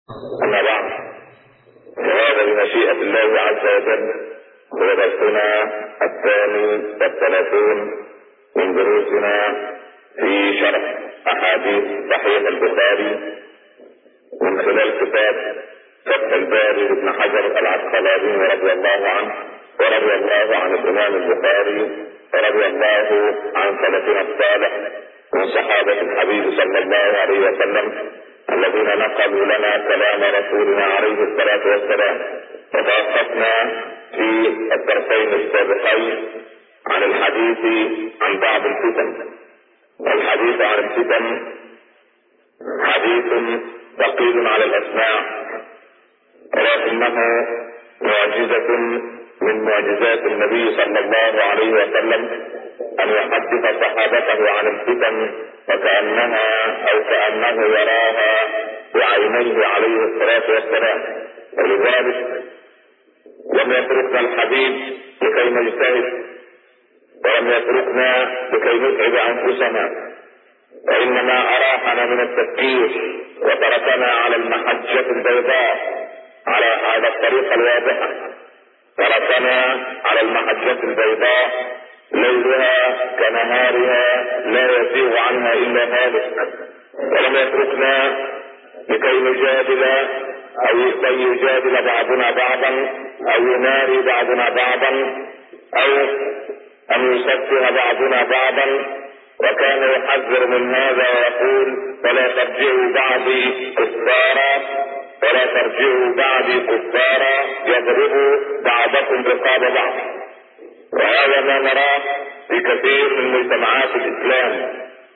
أما بعد فهذا بمشيئة الله عز وجل هو درسنا الثاني والثلاثون من دروسنا في شرح أحاديث صحيح البخاري من خلال كتاب فتح الباري لابن حجر العسقلاني رضي الله عنه ورضي الله عن الإمام البخاري ورضي الله عن سلفنا الصالح من صحابة الحبيب صلى الله عليه وسلم الذين نقلوا لنا كلام رسولنا عليه الصلاة والسلام وتوقفنا في الدرسين السابقين عن الحديث عن بعض الفتن والحديث عن الفتن حديث ثقيل على الأسماع ولكنه معجزة من معجزات النبي صلى الله عليه وسلم أن يحدث صحابته عن الفتن وكأنها أو كأنه يراها بعينيه عليه الصلاة والسلام ولذلك لم يتركنا الحبيب لكي نجتهد ولم يتركنا لكي نتعب أنفسنا وإنما أراحنا من التفكير وتركنا على المحجة البيضاء على هذا الطريق الواضحة تركنا على المحجة البيضاء ليلها كنهارها لا يزيغ عنها إلا هالك ولم يتركنا لكي نجادل أو لكي يجادل بعضنا بعضا أو يناري بعضنا بعضا أو أن يسفه بعضنا بعضا وكان يحذر من هذا ويقول فلا ترجعوا بعضي كفارا ولا ترجعوا بعدي كفارا يضرب بعضكم رقاب بعض وهذا ما نراه في كثير من مجتمعات الاسلام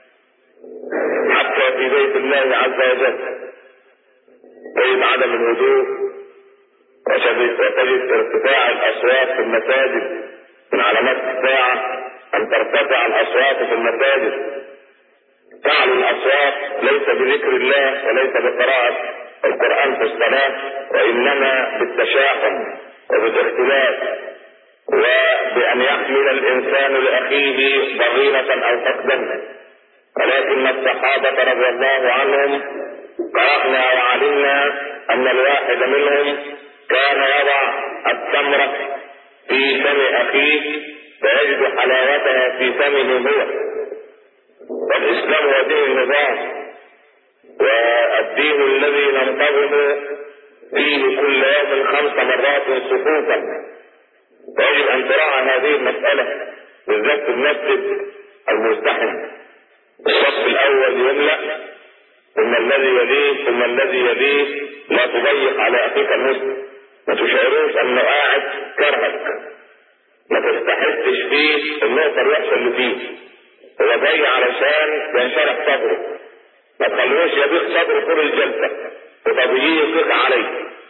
حتى في بيت الله عز وجل تجد عدم الهدوء وتجد ارتفاع الاصوات في المساجد من علامات الساعه ان ترتفع الاصوات في المساجد تعلو الاصوات ليس بذكر الله وليس بقراءه القران في الصلاه وانما بالتشاحن وبالاختلاف وبأن يحمل الإنسان لأخيه ضغينة أو حقدا ولكن الصحابة رضي الله عنهم قرأنا وعلمنا أن الواحد منهم كان يضع التمرة في فم أخيه فيجد حلاوتها في فمه هو والإسلام هو دين النظام والدين الذي ننتظم فيه كل يوم خمس مرات صفوفا فيجب ان تراعى هذه المسألة بالذات في المسجد المزدحم الصف الاول يملأ ثم الذي يليه ثم الذي يليه لا تضيق على اخيك المسلم ما تشعروش انه قاعد كرهك ما تستحسش فيه النقطة الوحشة اللي فيه هو جاي علشان ينشرح صدره ما تخلوش يضيق صدره طول الجلسة وتضييقك عليه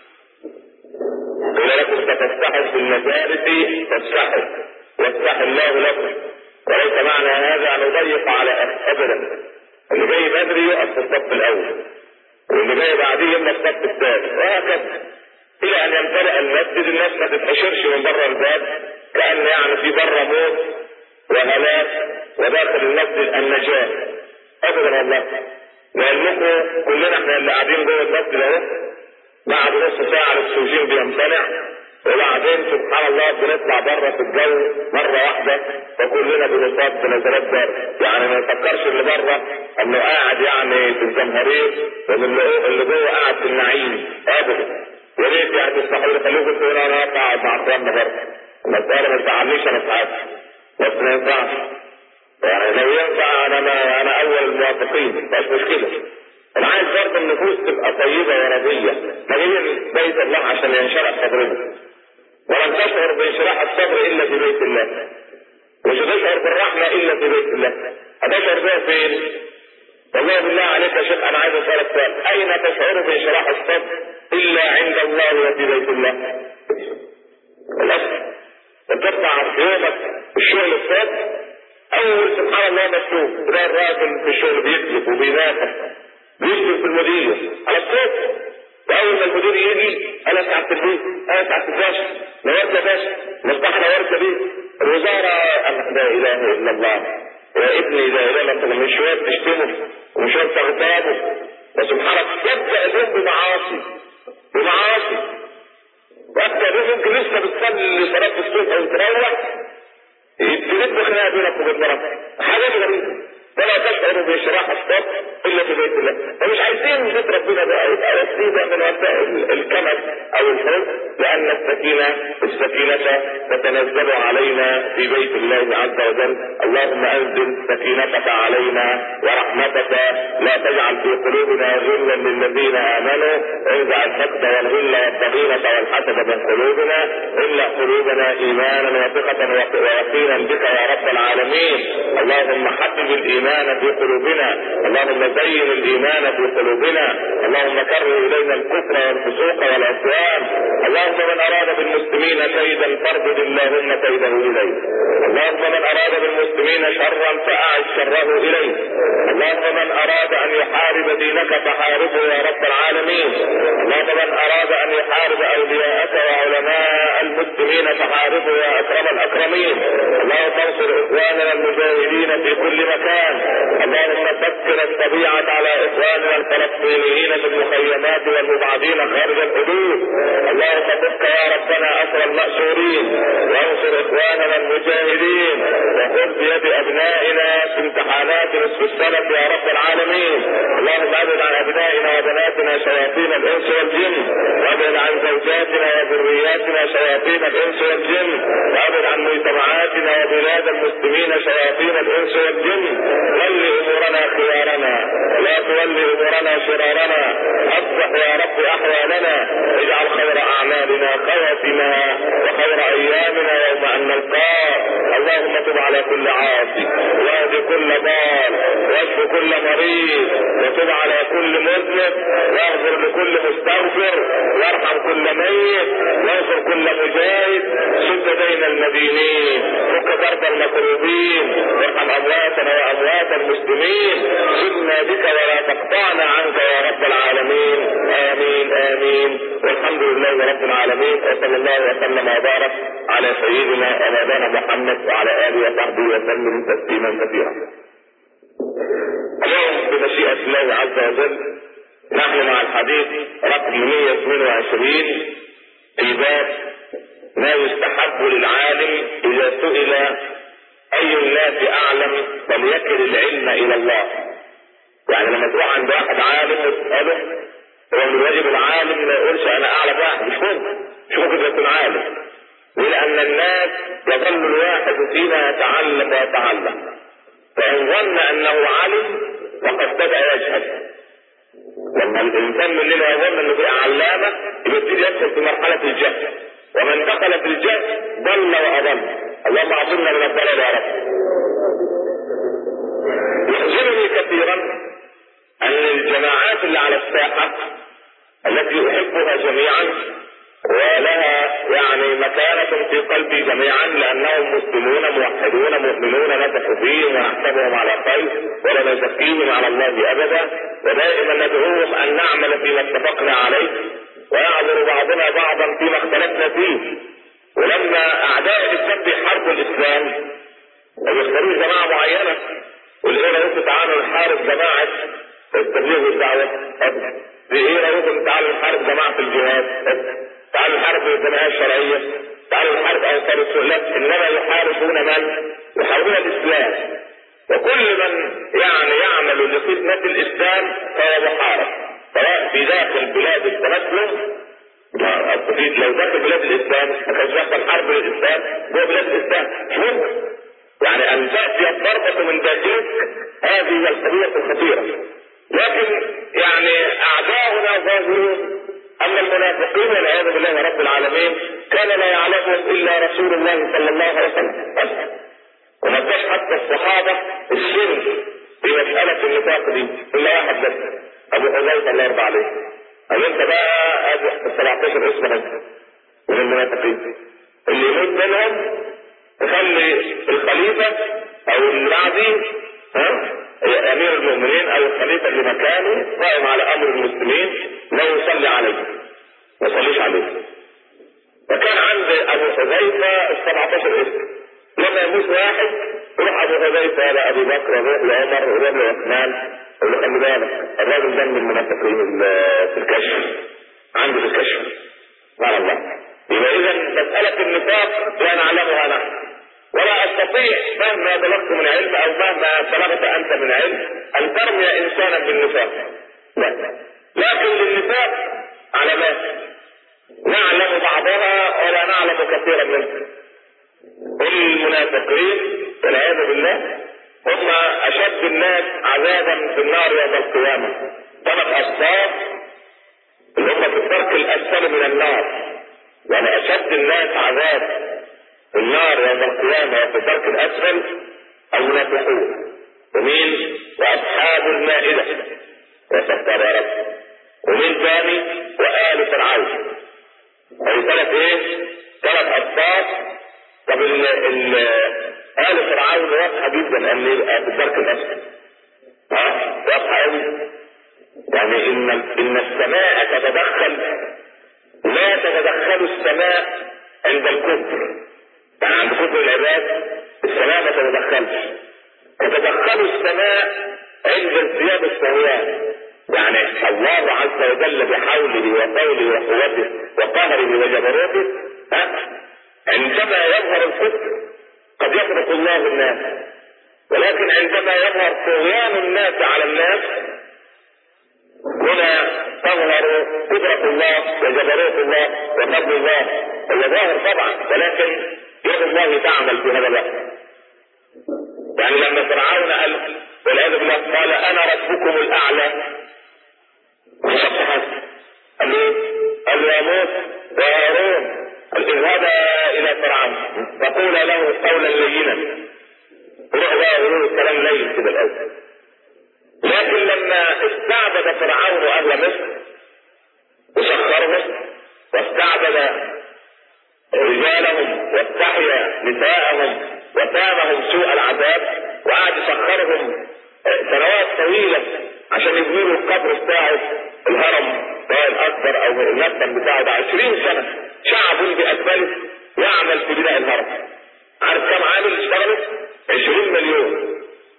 قيل لكم ستفتحوا في المجالس فافسحوا يفتح الله لكم وليس معنى هذا ان اضيق على ابدا اللي جاي بدري يقف في الصف الاول واللي جاي بعديه يملى الصف الثالث وهكذا الى ان يمتلئ المسجد الناس ما تتحشرش من بره الباب كان يعني في بره موت وهلاك وداخل المسجد النجاه ابدا والله لانكم كلنا احنا اللي قاعدين جوه المسجد اهو بعد نص ساعة الاكسجين بيمتنع وبعدين سبحان الله بنطلع بره في الجو مرة واحدة وكلنا بنصاب بنزلات برد يعني ما يفكرش اللي بره انه قاعد يعني في الجمهورية واللي اللي جوه قاعد في النعيم ابدا يا ريت يعني تسمحوا لي خليكم تقولوا انا اقعد مع اخواننا بره المسألة ما تزعلنيش انا ساعات بس ما ينفعش يعني لو ينفع انا ما انا اول الموافقين مش مشكلة انا عايز برضه النفوس تبقى طيبة ورضية ما جايين بيت الله عشان ينشرح صدرنا ولن تشعر بانشراح الصدر الا في بيت الله مش هتشعر بالرحمة الا في بيت الله هتشعر بها فين والله بالله عليك يا شيخ انا عايز اسالك سؤال اين تشعر بانشراح الصدر الا عند الله وفي بيت الله للاسف بتطلع في يومك الشغل الصبح اول سبحان الله مكتوب تلاقي الراجل في الشغل بيكذب وبينافق بيكتب في المدير على الصبح واول ما المدير يجي انا سعدت البيت انا سعدت الباشا نورت يا باشا مصباح نورت بيه الوزاره لا اله الا الله يا ابني لا اله الا الله مش شويه تشتمه ومش شويه تغتابه وسبحانك يبدا اليوم بمعاصي بمعاصي وابدا اليوم يمكن لسه بتصلي صلاه الصبح وتروح تلد خناقه بينك وبين مراتك حاجات غريبه ولا تشعر بشراح الصدر الا في بيت الله فمش عايزين بيت ربنا بقى يبقى وسيله من وسائل الكمل او الحب لان السكينه السكينه تتنزل علينا في بيت الله عز وجل اللهم انزل سكينتك علينا ورحمتك لا تجعل في قلوبنا غلا للذين امنوا انزع الحقد والغل والضغينه والحسد من قلوبنا الا قلوبنا ايمانا وثقه ويقينا بك يا رب العالمين اللهم حبب الايمان الايمان في قلوبنا اللهم زين الايمان في قلوبنا اللهم كره الينا الكفر والفسوق والعصيان اللهم من اراد بالمسلمين كيدا فاردد اللهم كيده اليه اللهم من اراد بالمسلمين شرا فاعد شره اليه اللهم من اراد ان يحارب دينك فحاربه يا رب العالمين اللهم من اراد ان يحارب اولياءك وعلماء المسلمين فحاربه يا اكرم الاكرمين اللهم انصر اخواننا المجاهدين في كل مكان اللهم فكر الطبيعة على اخواننا الفلسطينيين في المخيمات والمبعدين خارج الحدود اللهم فك يا ربنا اسر المأسورين وانصر اخواننا المجاهدين وخذ بيد ابنائنا في امتحانات نصف السنة يا رب العالمين اللهم ابعد عن ابنائنا وبناتنا شياطين الانس والجن وابعد عن زوجاتنا وذرياتنا شياطين الانس والجن وابعد عن مجتمعاتنا وبلاد المسلمين شياطين الانس والجن ول امورنا خيارنا لا تولي امورنا شرارنا اصلح يا رب احوالنا اجعل خير اعمالنا خواتمها وخير ايامنا يوم ان نلقاك اللهم تب على كل عاصي واهد كل ضال واشف كل مريض وتب على كل مذنب واغفر لكل مستغفر وارحم كل ميت وانصر كل مجاهد سد دين المدينين فك كرب المكروبين وارحم امواتنا واموات المسلمين سدنا بك ولا تقطعنا عنك يا رب العالمين امين امين والحمد لله رب العالمين وصلى الله وسلم وبارك على سيدنا ومولانا محمد وعلى اله وصحبه وسلم تسليما كثيرا. اليوم بمشيئة الله عز وجل نحن مع الحديث رقم 122 في باب ما يستحب للعالم إذا سئل أي الناس أعلم فليكل العلم إلى الله. يعني لما تروح عند واحد عالم وتسأله هو من واجب العالم ما يقولش أنا أعلم واحد مش ممكن مش ممكن يكون عالم. ولأن الناس يظل الواحد فيما يتعلم ويتعلم. فإن ظن أنه علم فقد بدأ يجهل. لما الانسان مننا يظن انه بقى علامه يبتدي يدخل في مرحله الجهل ومن دخل في الجهل ضل واضل اللهم اعصمنا من الضلال يا رب يحزنني كثيرا ان الجماعات اللي على الساحه التي احبها جميعا ولها يعني مكانة في قلبي جميعا لأنهم مسلمون موحدون مؤمنون نتح فيهم ونحسبهم على خير ولا نزكيهم على الله أبدا ودائما ندعوهم أن نعمل فيما اتفقنا عليه ويعذر بعضنا بعضا فيما اختلفنا فيه ولما أعداء الإسلام بيحاربوا الإسلام ويختاروا جماعة معينة والإيه رأيكم تعالوا نحارب جماعة التبليغ والدعوة ايه رأيكم تعالوا نحارب جماعة الجهاد تعالوا نحارب الجمعية الشرعية تعالوا نحارب أنصار السؤال إنما يحاربون من؟ يحاربون الإسلام وكل من يعني يعمل لخدمة الإسلام فهو محارب سواء في داخل بلاد التمسلم لو داخل بلاد الإسلام ما كانش يحصل حرب للإسلام جوه بلاد الإسلام مش ممكن يعني أن تأتي الضربة من داخلك هذه هي القضية الخطيرة لكن يعني أعداؤنا ظاهرون أما المنافقين والعياذ بالله رب العالمين كان لا يعلمهم إلا رسول الله صلى الله عليه وسلم بس وما اداش حتى الصحابة السن في مسألة النفاق دي إلا واحد بس أبو حذيفة الله يرضى عليه قال أنت بقى أبو 17 اسم أنت من المنافقين اللي يموت منهم يخلي الخليفة أو اللي بعديه ها امير المؤمنين او الخليفه اللي مكانه قائم على امر المسلمين لا يصلي عليه ما يصليش عليه فكان عند ابو حذيفه ال 17 اسم لما يموت واحد يروح ابو حذيفه الى ابي بكر يروح لعمر يروح لعثمان اللي خلي بالك الراجل ده من المنافقين في الكشف عنده في الكشف سبحان الله يبقى اذا مسألة النفاق لا نعلمها نحن ولا استطيع مهما بلغت من علم او مهما بلغت انت من علم ان ترمي انسانا بالنفاق لا لكن للنفاق علامات نعلم بعضها ولا نعلم كثيرا منها المنافقين والعياذ بالله هم اشد الناس عذابا في النار يوم القيامه ثلاث اصناف اللي هم في الدرك الاسفل من النار يعني اشد الناس عذاب في النار يوم القيامه وفي الدرك الاسفل المنافقون ومين واصحاب المائده وسختار يا رب ومين ثاني وآل فرعون أي ثلاث إيه؟ ثلاث أصناف طب ال ال آل فرعون واضحة جدا أن يبقى في الدرك الأسفل ها واضحة أوي يعني إن إن السماء تتدخل لا تتدخل السماء عند الكفر يعني عند كفر العباد السماء ما تتدخلش تتدخل السماء عند ازدياد الشهوات يعني الله عز وجل بحوله وقوله وقوته وقهره وجبروته ها عندما يظهر الكفر قد يترك الله الناس ولكن عندما يظهر طغيان الناس على الناس هنا تظهر قدرة الله وجبروت الله وفضل الله هو ظاهر طبعا ولكن يد الله تعمل في هذا الوقت يعني لما فرعون قال والعياذ بالله قال انا ربكم الاعلى وسبحان قال له قال له يا موسى وهارون قال اذهبا الى فرعون فقولا له قولا لينا روح بقى قولوا الكلام لين كده الاول لكن لما استعبد فرعون اهل مصر وسخرهم واستعبد رجالهم واستحيا نساءهم وتابهم سوء العذاب وقعد يسخرهم سنوات طويله عشان يبنوا له القبر بتاعه الهرم سواء الاكبر او المسكن بتاعه ده 20 سنه شعب باكمله يعمل في بناء الهرم عارف كم عامل اشتغلوا؟ 20 مليون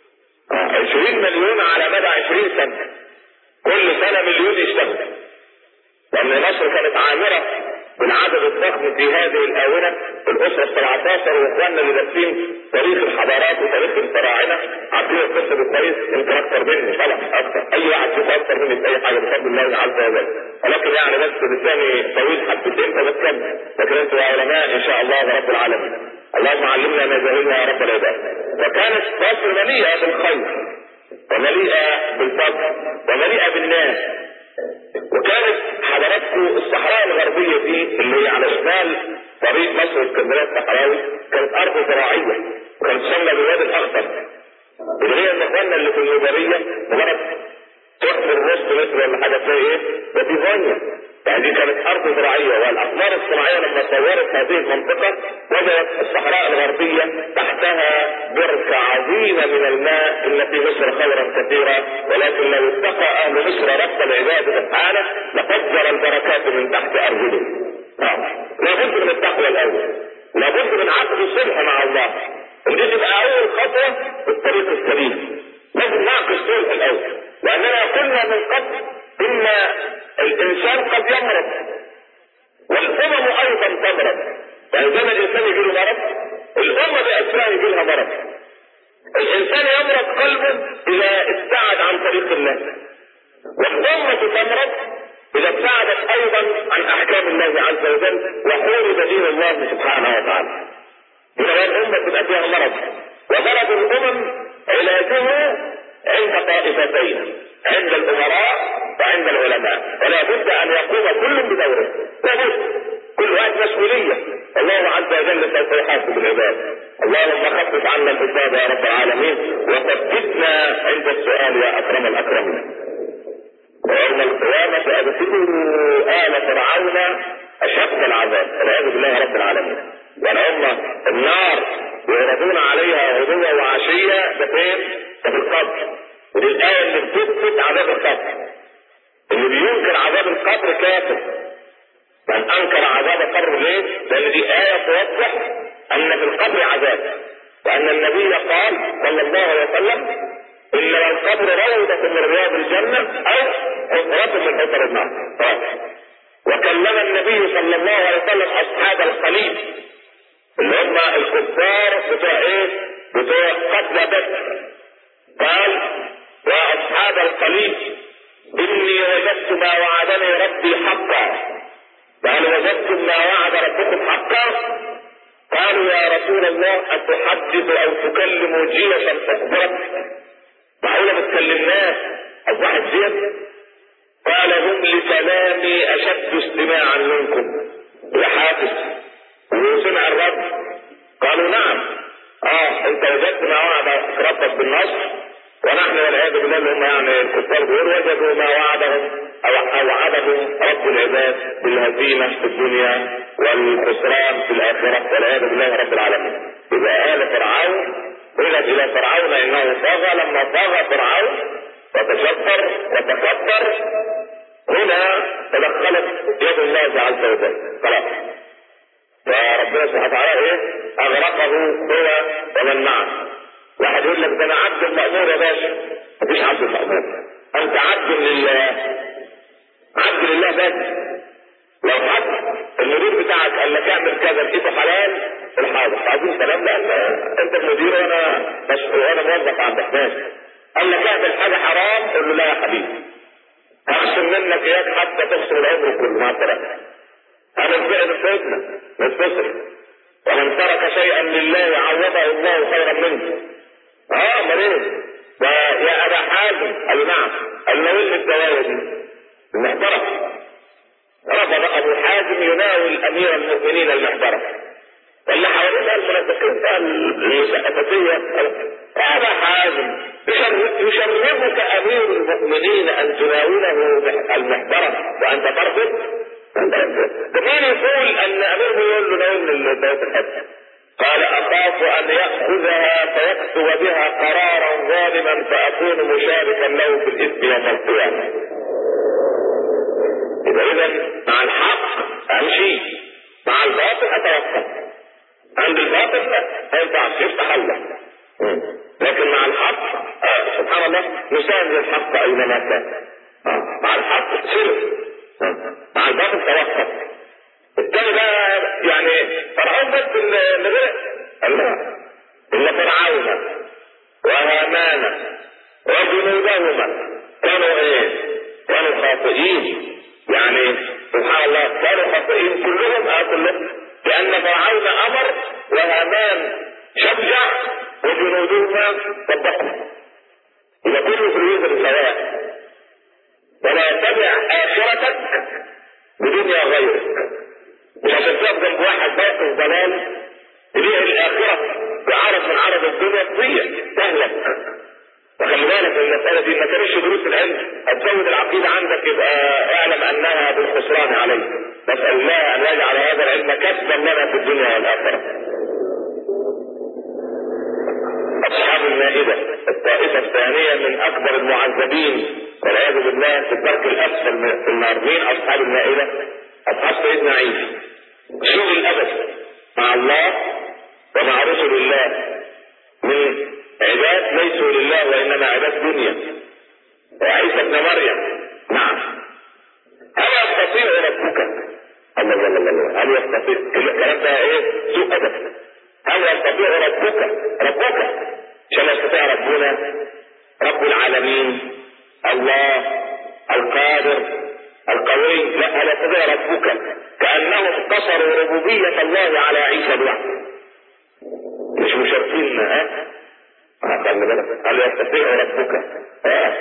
20 مليون على مدى 20 سنه كل سنه مليون يشتغل لان مصر كانت عامره بالعدد الضخم في هذه الاونه الاسره 17 واخواننا اللي دارسين تاريخ الحضارات وتاريخ الفراعنه عارفين القصه دي كويس يمكن اكثر مني طبعا اكثر اي واحد فيكم اكثر مني في اي حاجه بفضل الله عز وجل ولكن يعني بس لساني طويل حبتين فبتكلم لكن انتوا علماء ان شاء الله رب العالمين اللهم علمنا ما جهلنا يا رب العباد وكانت مصر مليئه بالخير ومليئه بالفضل ومليئه بالناس وكانت حضراتكم الصحراء الغربية دي اللي هي على شمال طريق مصر اسكندرية الصحراوي كانت أرض زراعية وكانت تسمى بالوادي الأخضر اللي هي اخواننا اللي في النوبرية مجرد تروح في النص متر ولا حاجة تلاقي إيه؟ ده دي فانيا يعني دي كانت أرض زراعية والأقمار الصناعية لما صورت هذه المنطقة وجدت الصحراء الغربية تحتها بركة عظيمة من الماء إن في مصر خيرا كثيرا ولكن لو اتقى أهل مصر رب العباد سبحانه لفجر البركات من تحت أرجلهم. لابد من التقوى الأول. لابد من عقد الصلح مع الله. ودي تبقى أول خطوة في الطريق السليم. لازم نعقد الصلح الأول. لأننا قلنا من قبل إن الإنسان قد يمرض والأمم أيضا تمرض. يعني زي ما الإنسان يجي له مرض الأمة بأسرها يجي لها مرض. الإنسان يمرض قلبه إذا ابتعد عن طريق الله. والأمة تمرض إذا ابتعدت أيضا عن أحكام الله عز وجل وحورب دين الله سبحانه وتعالى. إذا الأمة تبقى فيها مرض ومرض الأمم علاجه عند طائفتين عند الأمراء وعند العلماء ولا بد أن يقوم كل بدوره لا بد كل واحد مسؤولية الله عز وجل سوف يحاسب العباد اللهم خفف عنا الحساب يا رب العالمين وثبتنا عند السؤال يا أكرم الأكرمين ويوم القيامة أدخلوا آل فرعون أشد العذاب والعياذ بالله رب العالمين يعني هم النار يعرضون عليها غدوا وعشية ده فين؟ ده في القبر ودي الآية اللي بتثبت عذاب القبر اللي بينكر عذاب القبر كافر من أنكر عذاب القبر ليه؟ لأن دي آية توضح أن في القبر عذاب وأن النبي قال صلى الله عليه وسلم إنما القبر روضة من رياض الجنة أو حفرة من حفر النار وكلم النبي صلى الله عليه وسلم أصحاب الخليل اللي هم الكفار بتوع إيه؟ بتوع قتل بدر قال يا أصحاب الخليل إني وجدت ما وعدني ربي حقا قال وجدتم ما وعد ربكم حقا قالوا يا رسول الله أتحدث أو تكلم جيشا تخبرك معقولة ما تكلمناش أصبحت زيادة قال هم لكلامي أشد استماعا منكم يا حافظ وسمع الرب قالوا نعم اه انت وجدت ما وعد ربك بالنصر ونحن والعياذ بالله اللي هم يعني الكفار دول وجدوا ما وعدهم او اوعدهم رب العباد بالهزيمه في الدنيا والخسران في الاخره والعياذ بالله رب العالمين. اذا آل فرعون قيلت الى فرعون انه طغى لما طغى فرعون وتشكر وتكبر هنا تدخلت يد الله عز وجل خلاص فربنا سبحانه وتعالى ايه اغرقه هو ومن معه واحد يقول لك ده انا عبد المأمور يا باشا مفيش عبد المأمور انت عبد لله عبد لله بس لو حد المدير بتاعك قال لك اعمل كذا لقيته حلال الحاضر عايزين سلام لان انت المدير وانا مسؤول وانا موظف عندك ماشي قال لك اعمل حاجه حرام قول له لا يا حبيبي هخصم منك اياك حتى تخصم العمر كله مع السلامه هذا الفعل الفتنه مش تصرف ومن ترك شيئا لله عوضه الله خيرا منه اه امال ايه ده يا ابا حازم قال نعم قال له ايه الدوايه دي المحترم رفض ابو حازم يناول امير المؤمنين المحترم واللي حوالينا المنافقين الاساسيه يا ابا حازم يشرفك امير المؤمنين ان تناوله المحترم وانت ترفض ده مين يقول ان امير يقول له ناول البيت الحج قال اخاف ان ياخذها فيكتب بها قرارا ظالما فاكون مشاركا له في الاثم يوم القيامه يبقى اذا مع الحق امشي مع الباطل اتوقف عند الباطل ما ينفعش يفتح الله لكن مع الحق آه سبحان الله نساند الحق اينما كان آه مع الحق سر آه مع الباطل توقف الثاني بقى يعني فرعون بس اللي غرق قال لا ان فرعون وهامان وجنودهما كانوا ايه؟ كانوا خاطئين يعني سبحان الله كانوا خاطئين كلهم اه كلهم لان فرعون امر وهامان شجع وجنودهما صدقوا اذا كله في الوزر سواء ولا تبع اخرتك بدنيا غيرك مش عشان تقف جنب واحد باطل ضلال تبيع الاخره بعرض من عرض الدنيا تضيع تهلك وخلي بالك المسألة دي ما كانش دروس العلم هتزود العقيدة عندك يبقى اعلم انها بالخسران عليك نسأل الله ان يجعل هذا العلم كسبا لنا في الدنيا والآخرة أصحاب المائدة الطائفة الثانية من أكبر المعذبين والعياذ بالله في الدرك الأسفل في النار مين أصحاب المائدة؟ أصحاب سيدنا عيسى سوء الأبد مع الله ومع رسل الله من عباد ليسوا لله وإنما عباد دنيا وعيسى ابن مريم نعم هل يستطيع ربك الله الله الله الله هل يستطيع الكلام ده ايه سوء أدب هل يستطيع ربك ربك عشان يستطيع ربنا رب العالمين الله القادر القوي لا هل يستطيع ربك كأنهم قصروا ربوبية الله على عيسى لوحده مش مشاركين ها خلي بالك هل يستطيع ربك اه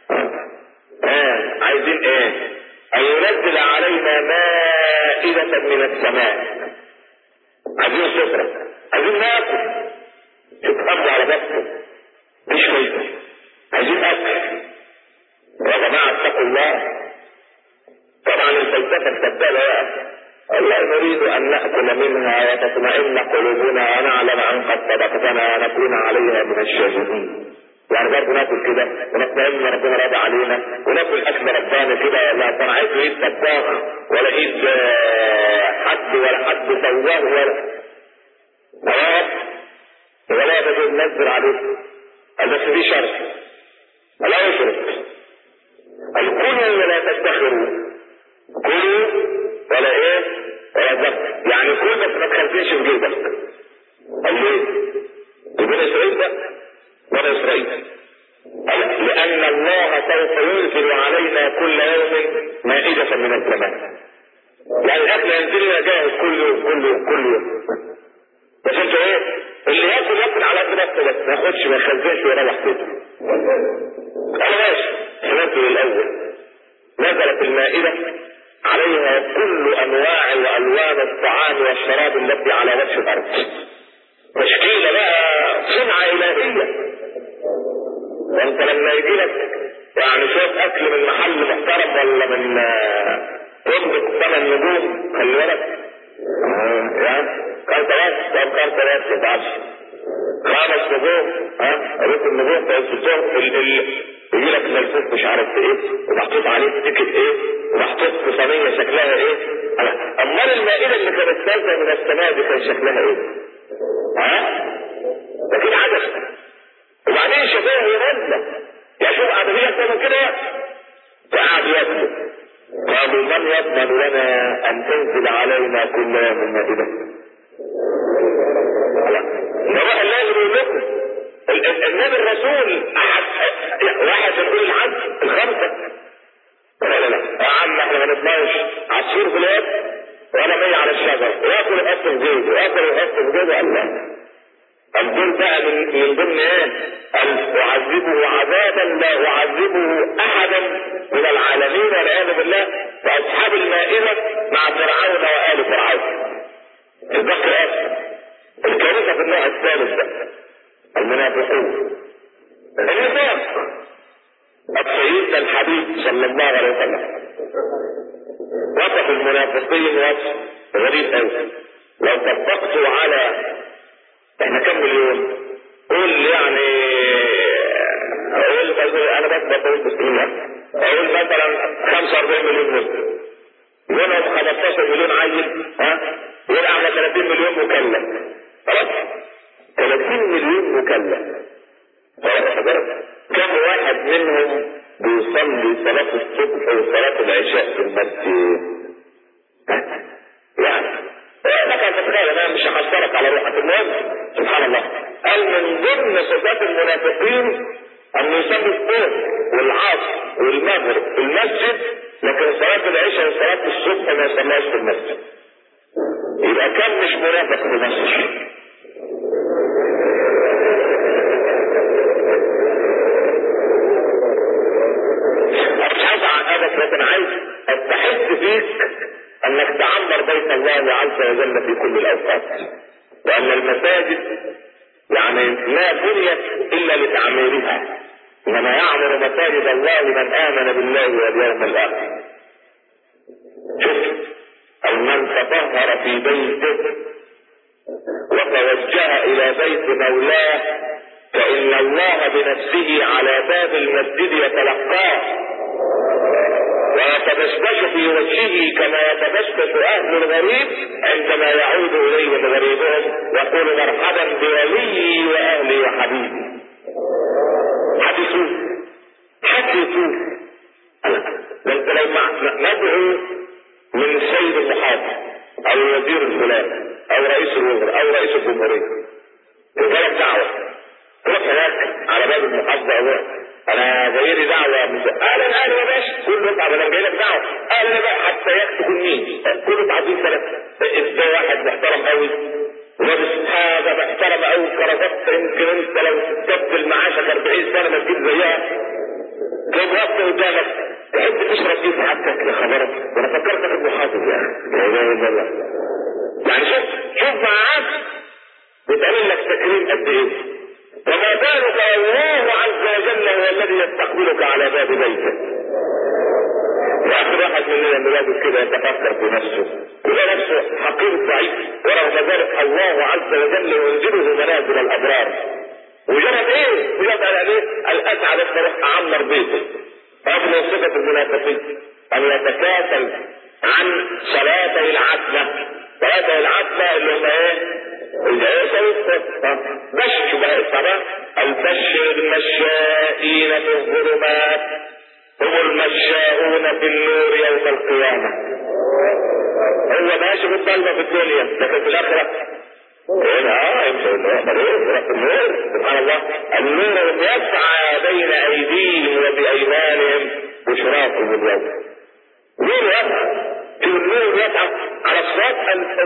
اه عايزين ايه ان ينزل علينا مائدة من السماء عايزين سفرة عايزين ناكل تتقضى على بطنه مش فايدة عايزين اكل يا جماعة اتقوا الله طبعا الفلسفة الكذابة بقى الله نريد أن نأكل منها وتطمئن قلوبنا ونعلم أن قد صدقتنا ونكون عليها من الشاهدين. يعني برضه ناكل كده ونطمئن ربنا راضي علينا وناكل أكل ربنا كده لا صنعت ايد طباخ ولا ايد حد ولا حد سواه ولا خلاص ولا ده ننزل عليه قال بس في شرط لا يشرك الكلوا ولا تدخروا كلوا ولا ايه ولا ذبح يعني كل بس ما تخلفيش في جيبك قال ليه يبقى اسرائيل ده ولا اسرائيل لان الله سوف ينزل علينا كل يوم مائدة من السماء يعني الاكل ينزل لنا جاهز كل يوم كل يوم كل يوم بس انت ايه اللي ياكل ياكل على قد نفسه بس ما ياخدش ما يخزنش ويروح بيته انا ماشي سمعت الاول نزلت المائدة عليها كل انواع والوان الطعام والشراب التي على وجه الارض تشكيله بقى صنعه الهيه وانت لما يجي لك يعني شويه اكل من محل محترم ولا من فندق ثمان نجوم خلي بالك يا كارت بس كم كارت بس ما تعرفش خمس نجوم ها قريت النجوم في الصبح يجي لك ملفوف مش عارف ايه ومحطوط عليه تيكت ايه ومحطوط في صينيه شكلها ايه امال المائده اللي كانت نازله من السماء دي كان شكلها ايه؟ ها؟ ده كده عدد وبعدين شافوها هي نازله يعني شوف عدديه اكتر من كده فقعد ياكلوا قالوا من يضمن لنا ان تنزل علينا كل يوم مائده؟ ده واحد لازم يقول لكم النبي الرسول احد واحد من كل الحج الخمسه لا لا لا يا عم احنا ما نسمعوش عصفور في الواد وانا مية على الشجر واكل يحط في جيبه واكل يحط في جيبه الله الدول بقى من من ضمن ايه؟ قال اعذبه عذابا لا اعذبه احدا من العالمين والعياذ بالله واصحاب المائده مع فرعون وال فرعون. البكر اصلا الكارثه في النوع الثالث ده المنافقون النفاق سيدنا الحبيب صلى الله عليه وسلم وصف المنافقين وصف غريب قوي لو طبقته على احنا كم مليون قول يعني اقول انا بس بقول بسم الله اقول مثلا 45 مليون مسلم منهم 15 مليون عيل ها يبقى على 30 مليون مكلف خلاص 30 مليون مكلف كم واحد منهم بيصلي صلاة الصبح وصلاة العشاء في المسجد يعني لك ان تتخيل انا مش هحصلك على روحك المهم سبحان الله قال من ضمن صفات المنافقين ان يصلي الظهر والعصر والمغرب في المسجد لكن صلاة العشاء وصلاة الصبح ما يصليهاش في المسجد يبقى كم مش منافق في مصر مش عايز اعقدك لكن عايز استحث فيك انك تعمر بيت الله عز وجل في كل الاوقات وان المساجد يعني ما بنيت الا لتعميرها انما يعمر مساجد الله من امن بالله واليوم الاخر شوف او من تطهر في بيته وتوجه الى بيت مولاه فان الله بنفسه على باب المسجد يتلقاه ويتبشبش في وجهه كما يتبشبش اهل الغريب عندما يعود اليهم غريبهم يقول مرحبا بوليي واهلي وحبيبي حد يشوف حد يشوف ده انت لو ندعو من سيد المحافظ او الوزير الفلاني او رئيس الوزراء او رئيس الجمهوريه تجيلك دعوه تروح هناك على باب المحافظه او انا جاي لي دعوه من اهلا اهلا يا باشا كل يطلع انا جاي لك دعوه اهلا بقى حتى يكتب مين كل تعظيم سنه ازاي واحد محترم قوي ولابس حاجه محترمه قوي كرافات يمكن انت لو تكتب معاشك 40 سنه ما تجيب زيها جايب وقت قدامك تحب تشرب فيه سعادتك يا خبرك وانا فكرتك المحافظ يا اخي لا اله الا الله يعني شوف شوف معاك بتعمل لك تكريم قد ايه وما بالك الله عز وجل هو الذي يستقبلك على باب بيته واخر واحد مننا لما يجي كده يتفكر في نفسه يبقى نفسه حقير ضعيف ورغم ذلك الله عز وجل ينزله منازل الابرار وجرب ايه؟ وجرب على ايه؟ الاسعد اروح اعمر بيته هذه من صفه المنافقين ان يتكاسل عن صلاتي العتمه صلاتي العتمه اللي هم ايه؟ بشر بقى الصلاة البشر المشائين في الظلمات هم المشاؤون في النور يوم القيامة هو ماشي في الضلمة في الدنيا لكن في الآخرة اه يمشي النور سبحان الله النور يسعى بين ايديهم وبايمانهم بشراكم اليوم نور يسعى النور يسعى على الصراط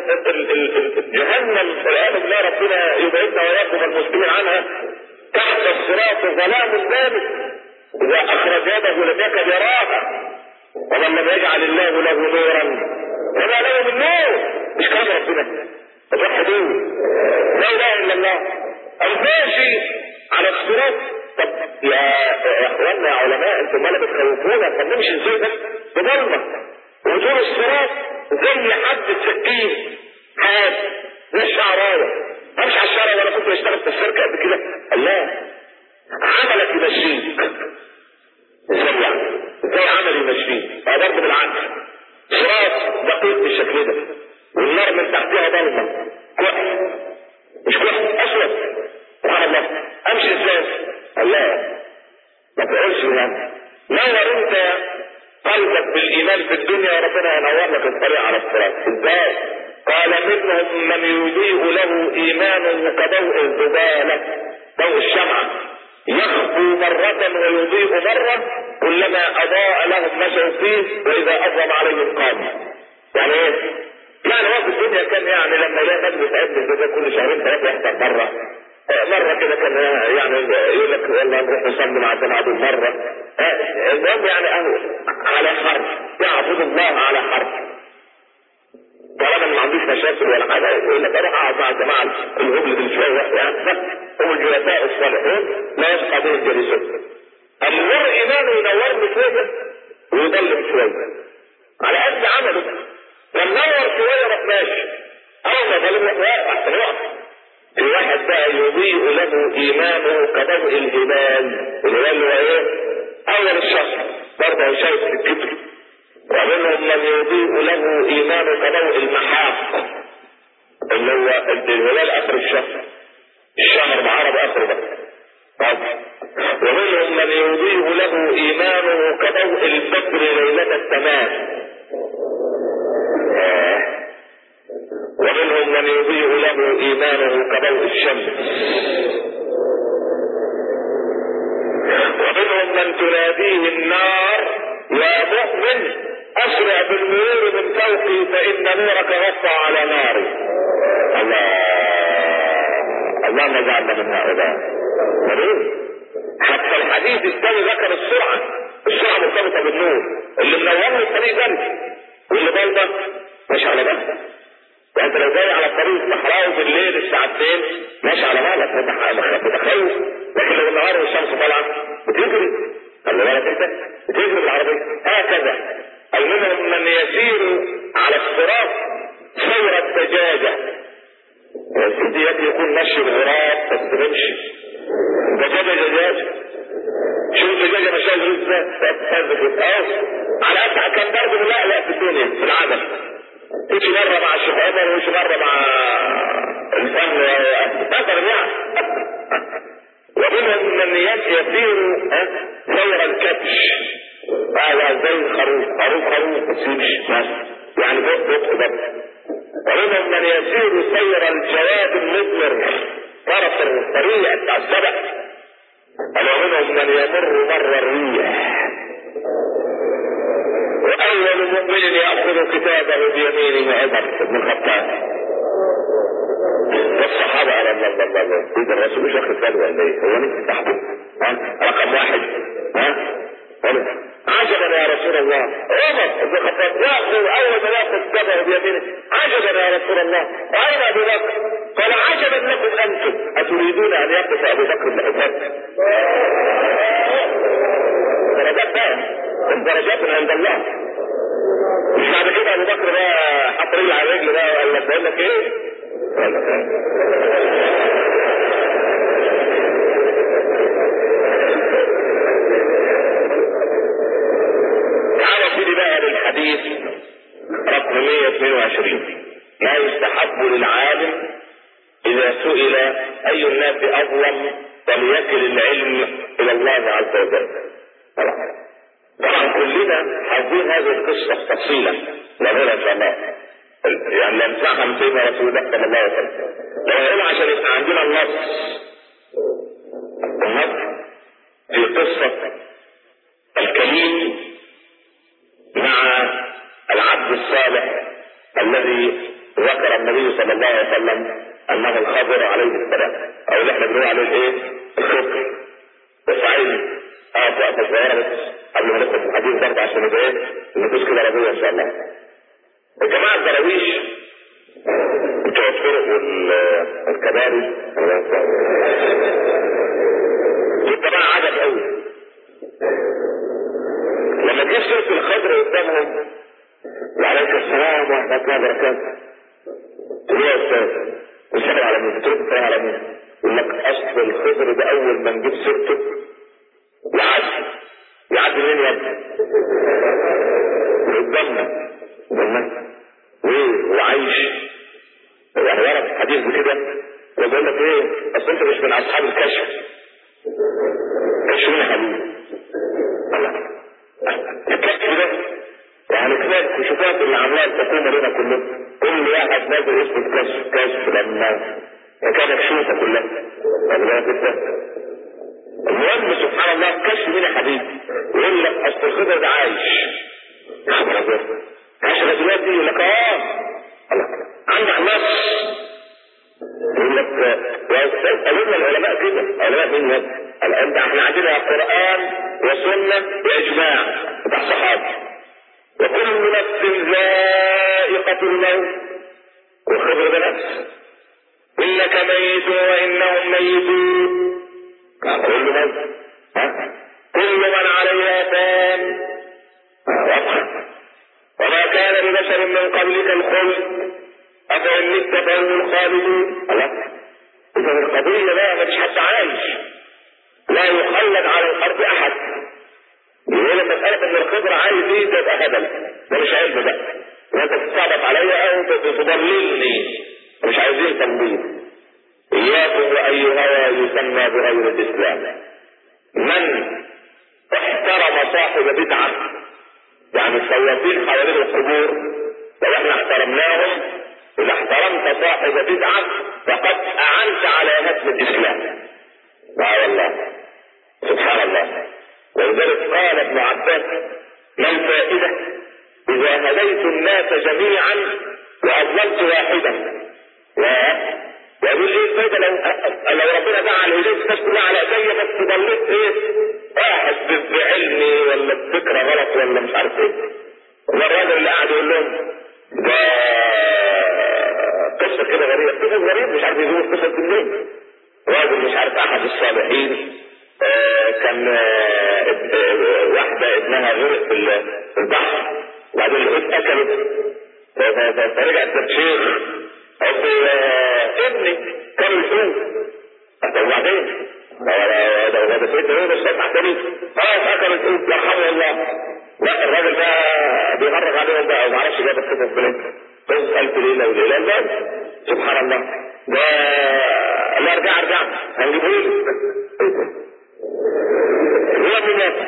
جهنم والعياذ بالله ربنا يبعدنا واياكم المسلمين عنها تحت الصراط ظلام ثابت اذا اخرج يده لم يكد يراها ومن لم يجعل الله له نورا فما له من نور مش كلام ربنا توحدوه لا اله الا الله الماشي على الصراط طب يا اخواننا يا علماء انتم مالك بتخوفونا طب نمشي ازاي ده بضلمه وطول الصراط زي حد السكين حاد زي الشعرايه امشي على الشارع وانا كنت بشتغل في الشركه قبل كده الله عملك يمشيك ازاي يعني ازاي عمل يمشيك اه برضه بالعكس صراط دقيق بالشكل ده والنار من تحتها ضلمه كحل مش كحل اسود سبحان الله امشي ازاي الله ما تقولش يعني نور انت قلبك بالايمان في الدنيا ربنا ينور لك الطريق على الصراط ازاي قال منهم من يضيء له ايمانه كضوء الزباله ضوء الشمعه يخفو مرة ويضيء مرة كلما أضاء لهم مشوا فيه وإذا أظلم عليهم قاموا. يعني إيه؟ يعني هو في الدنيا كان يعني لما يلاقي مجلس عد كده كل شهرين ثلاثة يحصل مرة مرة كده كان يعني يقول لك والله نروح نصلي مع الجماعة دول مرة المهم يعني أهو على حرب يعبد الله على حرب طالما ما عندوش مشاكل ولا حاجة يقول لك أروح أقعد مع الجماعة الهبل دول شوية يعني هم الجلساء الصالحون لا يبقى بهم الجلسون النور إيمانه ينور له شوية ويضلم شوية على قد عمله فنور شوية راح ماشي أول ما ظلم راح واقع أحسن وقت في واحد بقى يضيء له إيمانه كضوء الهلال الهلال هو إيه؟ أول الشهر برضه شايف في الكتر ومنهم من يضيء له إيمانه كضوء المحاق اللي هو الهلال آخر الشهر الشهر بعرب آخر بقى طب ومنهم من يضيء له إيمانه كضوء البدر ليلة التمام ومنهم من يضيء له ايمانه كضوء الشمس ومنهم من تناديه النار يا مؤمن اسرع بالنور من فوقي فان نورك غطى على ناري الله اللهم اجعلنا من هؤلاء حتى الحديث الثاني ذكر السرعه السرعه مرتبطه بالنور اللي منور له الطريق جنبي واللي ضلمه ماشي على جنب وانت لو جاي على الطريق صحراوي بالليل الساعة 2 ماشي على مالك متخوف لكن لو النهار والشمس طالعة بتجري خلي بالك انت بتجري بالعربية هكذا أي منهم من يسير على الصراط سير الدجاجة يا سيدي يكفي يكون ماشي الغراب بس تمشي دجاجة دجاجة شوف الدجاجة ماشية ازاي ازاي اهو على قد كان برضه ملقلق في الدنيا في العدم تيجي مرة مع الشيخ عمر ويجي مرة مع الفن مثلا يعني ومنهم من يسير سير الكبش هذا زي الخروف خروف خروف بس يمشي يعني بط بط بط ومنهم من يسير سير الجواد المضمر طرف الطريق بتاع السبع ومنهم من يمر مر الريح وأول مؤمن يأخذ كتابه بيمينه عمر بن الخطاب والصحابة على الله الله الله الله إذا الرسول مش واخد باله ولا إيه؟ هو نفسه تحته ها رقم واحد ها عجبا يا رسول الله عمر بن الخطاب يأخذ أول ما يأخذ كتابه بيمينه عجبا يا رسول الله وأين أبو بكر؟ قال عجبا لكم أنتم أتريدون أن يقف أبو بكر بن الخطاب درجات بقى الدرجات عند الله مش بعد كده ابو بكر بقى حط رجل على رجل بقى وقال لك بقول لك ايه؟ قال لك ايه؟ تعالى سيدي بقى للحديث رقم 122 لا يستحب للعالم إذا سئل أي الناس أظلم فليكل العلم إلى الله عز وجل طبعا كلنا حافظين هذه القصة تفصيلا نقولها إن شاء الله يعني نمسحها من سيدنا رسول الله صلى الله عليه وسلم لو عشان يبقى عندنا النص النص في قصة الكليم مع العبد الصالح الذي ذكر النبي صلى الله عليه وسلم انه الخضر عليه السلام او اللي احنا بنقول عليه الايه؟ الخضر وسعيد اقف وقفه صغيره بس قبل ما ندخل في الحديث برضه عشان يبقى ايه؟ النفوس كده راضيه ان شاء الله. الجماعه الدراويش بتوع الطرق والكباري دول جماعه عدد قوي لما جه سيره الخضر قدامهم وعليك السلام ورحمه الله وبركاته تقول يا استاذ بتسال على مين؟ بترد السلام على مين؟ يقول لك اصل الخضر ده اول ما نجيب سيرته يعدي يعدي مين يا ابني؟ قدامنا قدامنا وايه وعايش يعني ورد حديث بكده وبيقول لك ايه اصل انت مش من اصحاب الكشف كشف مين يا حبيبي؟ الله الكشف ده يعني كفايه الكشوفات اللي عاملاها الحكومه لنا كلنا كل واحد نازل اسمه كشف كشف لما كان مكشوفه كلها خلي بالك المهم سبحان الله كشف مين يا حبيبي يقول لك اصل الخضر ده عايش عايش دلوقتي يقول لك اه الله عندك نص يقول لك قالوا لنا العلماء كده علماء مين يا ابني؟ انت احنا عندنا قران وسنه واجماع بتاع الصحابه وكل نفس ذائقة الموت والخبر ده نفس إنك ميت وإنهم ميتون كل موت كل من عليها فان واضحة وما كان لبشر من قبلك الخلد أفإن مت فهم الخالدون الله إذا القضية لا ما فيش حد عايش لا يخلد على الأرض أحد يقول المسألة ان الخبر عايز ايه تبقى هبل ده مش علم بقى وانت تستعبط عليا او تضللني مش عايزين تنبيه اياكم واي هوى يسمى بغير الاسلام من احترم صاحب بدعة يعني الصوافين حوالين القبور لو احنا احترمناهم اذا احترمت صاحب بدعة فقد اعنت على هدم الاسلام لا والله سبحان الله ولذلك قال ابن عباس ما الفائدة إذا هديت الناس جميعا وأضللت واحدا لا يقول ايه الفائدة لو لو ربنا جعل هداية الناس كلها على ايديا بس ضليت ايه واحد بعلمي ولا بفكرة غلط ولا مش عارف ايه والراجل اللي قاعد يقول لهم ده قصة كده غريبة قصة غريبة مش عارف يجيبوا قصة منين راجل مش عارف احد الصالحين آه كان آه واحدة ابنها غرق في البحر وبعدين الحوت اكلت فرجعت للشيخ قلت ابني كان الحوت وبعدين ده ده سيدنا يونس تحتني خلاص اكل الحوت يرحمه الله لا الراجل ده بيغرق عليهم بقى وما اعرفش جاب القصص منين قصص الف ليله وليله لا سبحان الله ده لا ارجع ارجع هنجيبه لك هو من الناس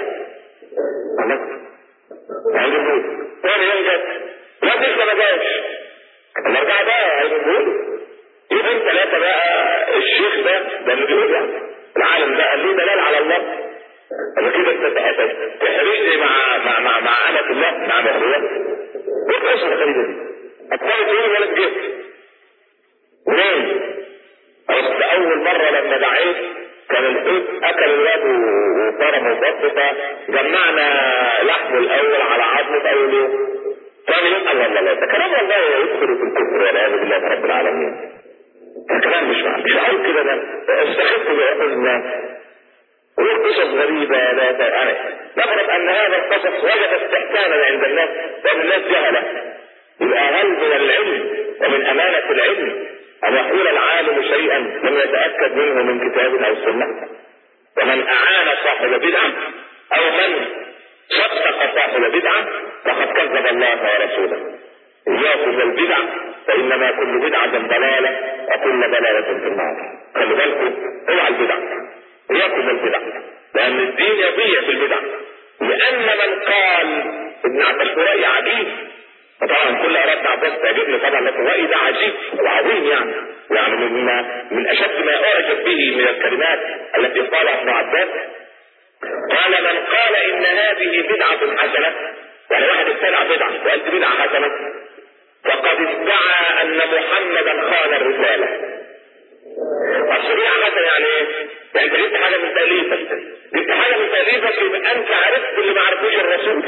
هنجيبه لك ثاني يوم جت لا لسه ما جاش الارجع ده هيجيبه لك يومين ثلاثه بقى الشيخ ده ده اللي بيقول يعني العالم ده قال ليه دلال على الله انا كده انت تحرجني مع مع مع مع امة الله مع مخلوقات ايه القصه الغريبه دي؟ اطفال تقول ولا جبت منين؟ اصل اول مره لما دعيت كان الحوت اكل الواد وفرمه وبط فجمعنا لحمه الاول على عظمه في اول يوم ثاني يوم الله الله ده كلام والله يدخل في الكفر والعياذ بالله رب العالمين ده كلام مش مش معقول كده ده استخف بأذننا وليه قصص غريبة لا يعني نفرض أن هذا القصص وجد استحسانا عند الناس لأن الناس جهلة يبقى هل من العلم ومن أمانة العلم أن يقول العالم شيئا لم يتأكد منه من كتاب أو سنة ومن أعان صاحب بدعة أو من صدق صاحب بدعة فقد كذب الله ورسوله إياكم والبدع فانما كل بدعه ضلاله وكل ضلاله في النار خلي بالكم اوعى البدع اياكم البدع لان الدين يضيع في البدع لان من قال ابن عباس راي عجيب طبعا كل اراء ابن عباس تعجبني طبعا لكن رايي ده عجيب وعظيم يعني يعني من من اشد ما اعجب به من الكلمات التي قالها ابن عباس قال من قال ان هذه بدعه حسنه يعني واحد ابتدع بدعه وقال دي بدعه حسنه فقد ادعى ان محمدا خان الرساله اصل بدعه حسنه يعني ايه؟ يعني انت جبت حاجه من تاليفك جبت حاجه من تاليفك يبقى انت عرفت اللي ما عرفوش الرسول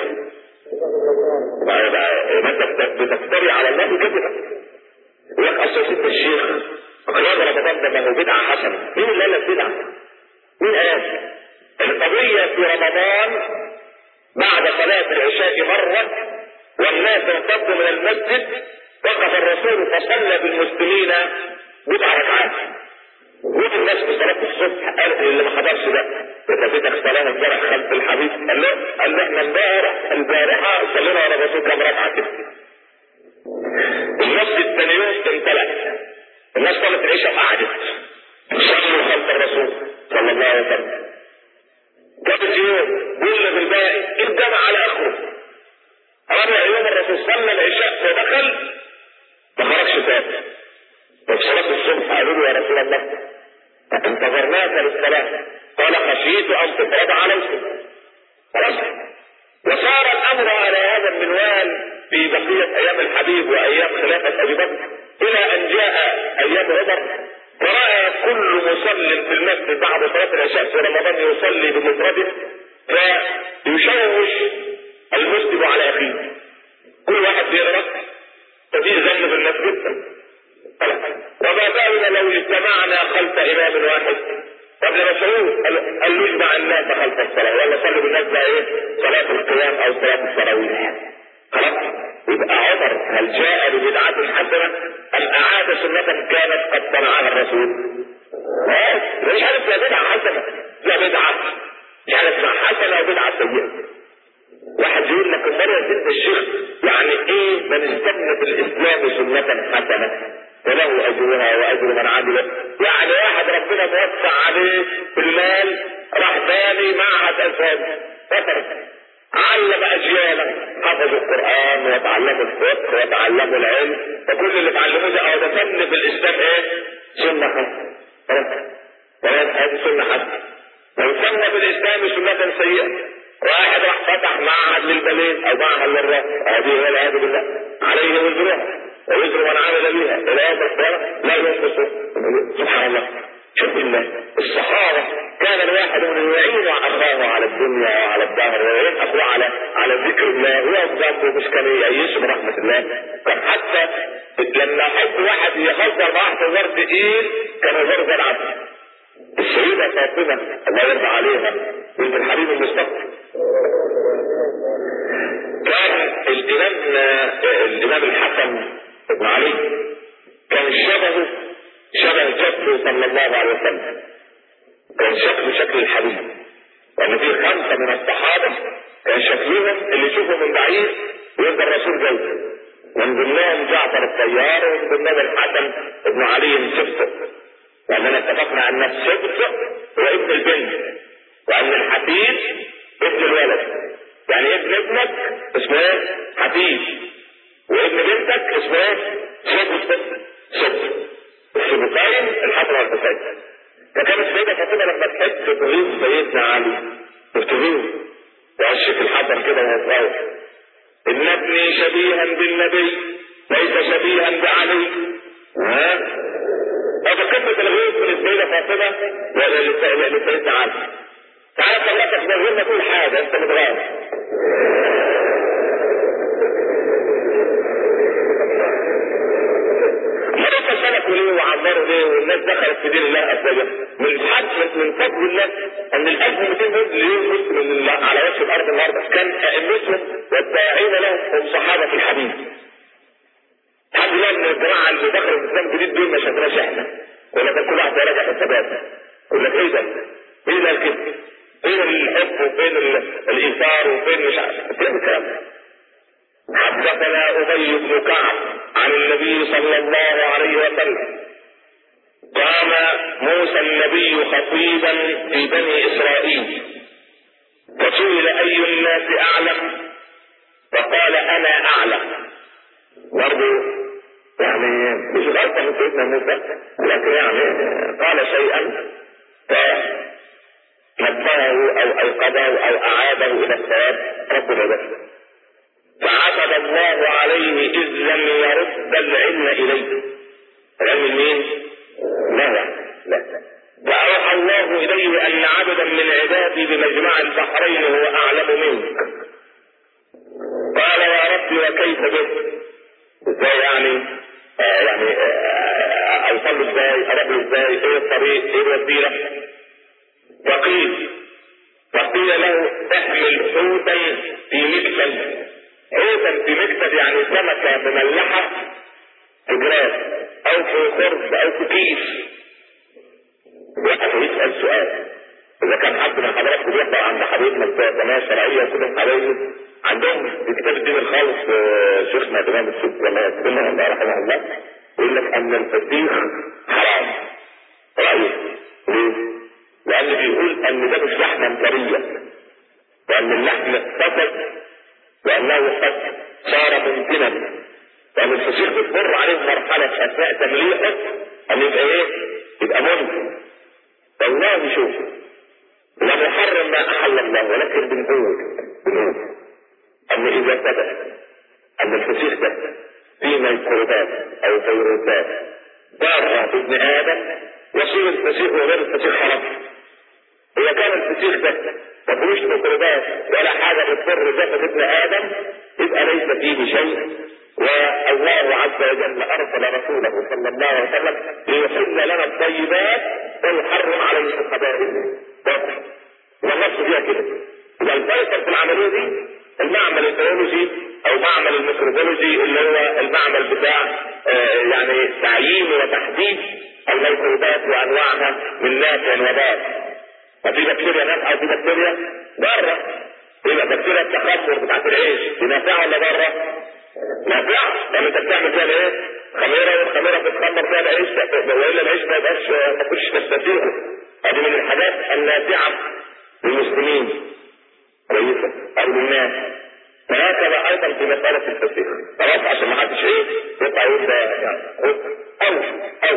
انت بتفتري على الله كذبا يقول لك اصل ست الشيخ قيام رمضان ده ما هو بدعه حسنه مين اللي قال لك بدعه؟ مين قال؟ القضيه في رمضان بعد صلاه العشاء مره والناس انفضوا من المسجد وقف الرسول فصلى بالمسلمين بضع ركعات وجد الناس في صلاه الصبح قال اللي ما حضرش ده فاتتك صلاه امبارح خلف الحبيب قال له قال له احنا امبارح البارحه صلينا على الرسول كام ركعه كده المسجد ثاني يوم امتلأ الناس صلت العشاء وقعدت صلوا خلف الرسول صلى الله عليه وسلم ثالث يوم بلغ الباقي الجمع على اخره رابع يوم الرسول صلى العشاء ودخل ما خرجش تاني وفي صلاة الصبح قالوا له يا رسول الله انتظرناك للصلاة قال خشيت ان تفرض عليكم خلاص وصار الامر على هذا المنوال في بقية ايام الحبيب وايام خلافة ابي بكر الى ان جاء ايام عمر فرأى كل مصل في المسجد بعد صلاة العشاء في رمضان يصلي بمفرده فيشوش المسلم على اخيه كل واحد بيغرق ففي ذنب في المسجد وما بالنا لو اجتمعنا خلف امام واحد ابن مسعود قال له اجمع الناس خلف الصلاه ولا صلوا بالناس بقى ايه صلاه القيام او صلاه التراويح خلاص يبقى عمر هل جاء ببدعة حسنة أم أعاد سنة كانت قد صنعها الرسول؟ مش عارف لا بدعة حسنة لا بدعة مش عارف اسمها حسنة وبدعة سيئة واحد يقول لك امال يا سيدنا الشيخ يعني ايه من استنى في الاسلام سنة حسنة فله اجرها واجر من عمل يعني واحد ربنا موسع عليه في المال راح باني معهد ازواج فترة علم اجيالا حفظوا القران وتعلموا الفقه وتعلموا العلم فكل اللي اتعلموه ده اه ده فن في الاسلام ايه؟ سنه حسنه خلاص هذه سنه حسنه من سن في الاسلام سنه سيئه واحد راح فتح معهد للبنين او معهد للرأس هذه والعياذ بالله عليه وزرها ووزر من عمل بها الى يوم القيامه لا ينقص سبحان الله شوف الله الصحابه كان الواحد من يعين اخاه على الدنيا وعلى الدهر ويعين اخوه على على ذكر الله ويقف جنبه مش كان يعيشه برحمه الله كان حتى لما يحب واحد يهزر معاه هزار تقيل كان هزار زي العسل السيدة فاطمة الله يرضى عليها بنت الحبيب المصطفى كان الإمام الإمام الحسن بن علي كان شبهه شبه جده صلى الله عليه وسلم كان شكله شكل الحبيب لأن في خمسة من الصحابة كان شكلهم اللي يشوفه من بعيد يبقى الرسول جوزه من ضمنهم جعفر الطيار ومن ضمنهم الحسن بن علي سبته لأننا اتفقنا أن السبت هو ابن البنت وأن الحفيد ابن الولد يعني ابن ابنك اسمه ايه؟ حفيد وابن بنتك اسمه ايه؟ سبت سبت السبتين الحسن والحسين فكانت السيدة فاطمة لما تحب تغيظ سيدنا علي تغيظ تعش في الحجر كده وهو صغير إن ابني شبيها بالنبي ليس شبيها بعلي ها هذا قصة الغيظ من السيدة فاطمة لسيدنا علي تعالى خليك تبين كل حاجة انت متغير حضرتك سلكوا ليه وعمروا ليه والناس دخلت في دين الله افواجا من حد من فضل الله ان ال 1200 مليون مسلم على وجه الارض النهارده كان ائمتهم والداعين لهم هم صحابه الحبيب الحمد لله ان الجماعه اللي دخلوا في الاسلام الجديد دول ما شافناش احنا ولا كان كل واحد راجع حسابات يقول لك ايه ده؟ مين اللي قال كده؟ فين الحب وفين الايثار وفين مش عارف فين الكلام ده؟ حدثنا ابي بن كعب عن النبي صلى الله عليه وسلم قام موسى النبي خطيبا في بني اسرائيل فسئل اي الناس اعلم فقال انا اعلم برضه يعني مش غلطة من سيدنا موسى لكن يعني قال شيئا فنبهه او ايقظه او اعاده الى الصواب ربنا بس فعتب الله عليه اذ لم يرد العلم اليه العلم مين؟ لا لا لا فأوحى الله إليه أن عبدا من عبادي بمجمع البحرين هو أعلم منك قال يا ربي وكيف بك ازاي يعني آه يعني آه اوصل له ازاي اروح له ازاي ايه الطريق ايه الوسيله فقيل فقيل له احمل حوتا في مكتب حوتا في مكتب يعني سمكه مملحه في جراس او في خرز او في كيس وقف يسال سؤال اذا كان حد من حضراتكم بيحضر عند حبيبنا بتوع الجمعيه الشرعيه وكل الحبايب عندهم في كتاب الدين الخالص شيخنا الامام السيد الله يكرمه الله رحمه الله يقول لك ان الفسيخ حرام رايه ليه؟ لان بيقول ان ده مش لحما طريه وان اللحم فسد وانه قد صار منتنا وان الفسيخ بتمر عليه مرحله اثناء تمليحه ان يبقى ايه؟ يبقى منتن والله شوف لم يحرم ما احل الله ولكن بنقول بنقول ان اذا ثبت ان الفسيخ ده فيه ميكروبات او فيروسات ضاره بابن ادم يصير الفسيخ وغير الفسيخ حرام اذا كان الفسيخ ده ما فيهوش ميكروبات ولا حاجه بتضر جسد ابن ادم يبقى ليس فيه شيء والله عز وجل ارسل رسوله صلى الله عليه وسلم ليحل لنا الطيبات ويحرم علينا الخبائث بس والنص فيها كده يبقى الفيصل في العمليه دي المعمل البيولوجي او معمل الميكروبيولوجي اللي هو المعمل بتاع آه يعني تعيين وتحديد الميكروبات وانواعها من نافع وضار ففي بكتيريا نافعه وفي بكتيريا ضاره يبقى بكتيريا التخثر بتاعت العيش دي نافعه ولا ضاره؟ نافعه لان انت بتعمل فيها ايه؟ خميره والخميره بتخمر فيها العيش والا العيش ما يبقاش ما كنتش تستفيده هذه من الحاجات النافعه للمسلمين كويسه او للناس فهكذا ايضا في مساله الفسيخ خلاص عشان ما حدش ايه يطلع يقول ده يعني او او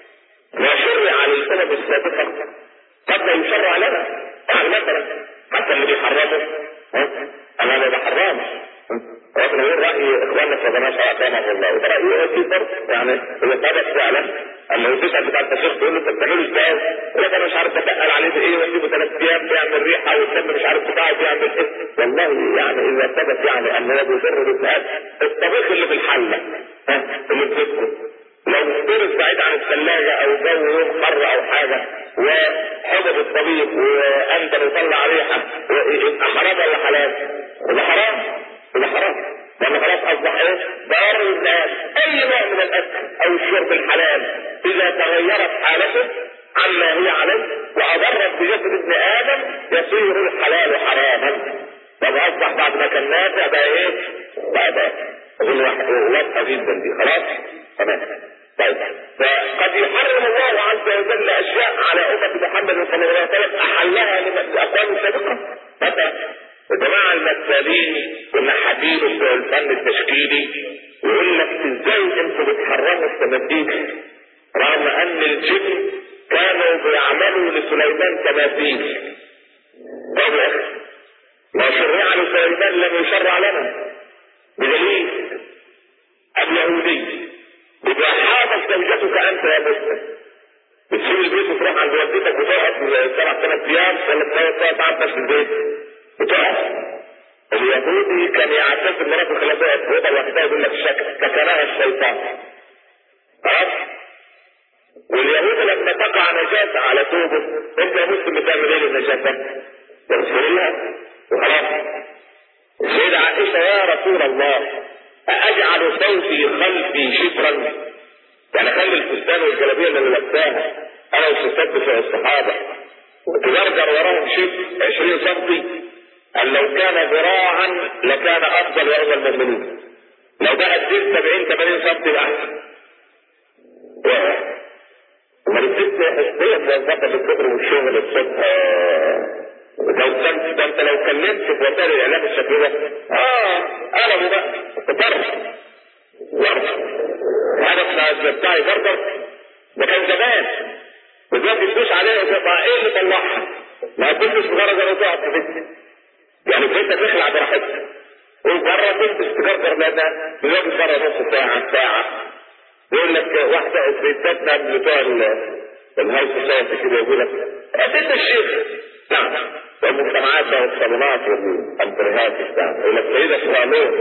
ما شرع للسبب السابقه قد لا يشرع لنا يعني مثلا حتى اللي بيحرمه انا ما بحرمش ولكن غير راي اخواننا في جماعه شرع رحمه الله وده رايه اكيد برضه يعني هو ثبت فعلا اما يسال بتاع الفسيخ تقول له انت بتعمله ازاي؟ يقول لك انا مش عارف اتقل عليه بايه واسيبه ثلاث ايام بيعمل ريحه والدم مش عارف بتاعه بيعمل ايه والله يعني اذا ثبت يعني ان هو بيضر الاسنان الطبيخ اللي في الحله ها اللي بتذكر لو افترض بعيد عن الثلاجة او جو يوم حر او حاجة وحدث الطبيخ وانت بيطلع ريحة يبقى حرام ولا حلال؟ يبقى حرام يبقى حرام لان خلاص اصبح ايه؟ ضار الناس اي نوع من الاكل او الشرب الحلال اذا تغيرت حالته عما هي عليه واضرت بجسد ابن ادم يصير الحلال حراما طب اصبح بعد ما كان نافع بقى ايه؟ بقى ده اظن واضحه جدا دي خلاص؟ تمام طيب فقد يحرم الله عز وجل اشياء على امه محمد صلى الله عليه وسلم احلها للاقوام السابقه مثلا الجماعه المثالين والنحاتين بتوع الفن التشكيلي يقول لك ازاي انتوا بتحرموا التماثيل رغم ان الجن كانوا بيعملوا لسليمان تماثيل طب يا اخي ما شرع لسليمان لم يشرع لنا بدليل اليهودي إذا حاضت زوجتك أنت يا مسلم بتسيب البيت وتروح عند والدتك وتقعد سبع ثمان أيام ولا تقعد تعبش في البيت وتقعد اليهودي كان يعتز مراته خلافها في أوضة لوحدها يقول لك شك سكنها الشيطان خلاص واليهود لما تقع نجاسة على ثوبه انت يا مسلم بتعمل ايه للنجاسة؟ تغفر لها وخلاص السيدة عائشة يا رسول الله أجعل صوتي خلفي شبرا يعني خلي الفستان والجلابيه اللي لبساها انا والستات بتوع الصحابه وتجرجر وراهم شبر 20 سم قال لو كان ذراعا لكان افضل يوم المؤمنين لو بقى الدين 70 80 سم يبقى احسن بنت حسبيه موظفه للكبر والشغل الصبح لو كنت ده انت لو كلمت في وسائل الاعلام بالشكل ده اه قلبوا بقى ضرب ضرب هذا بتاعي برضه ده كان زمان ودلوقتي تدوس عليها تبقى ايه اللي طلعها؟ ما كنتش مجرد انا تقعد في بيتك يعني بيتك تخلع براحتك وبره تلبس تجرجر لانها دلوقتي بره نص ساعه ساعه يقول لك واحده بيتنا بتوع الهاي سوسايتي كده يقول لك انت الشيخ نعم والمجتمعات والصالونات والامبريهات بتاع يقول لك سيدة صالون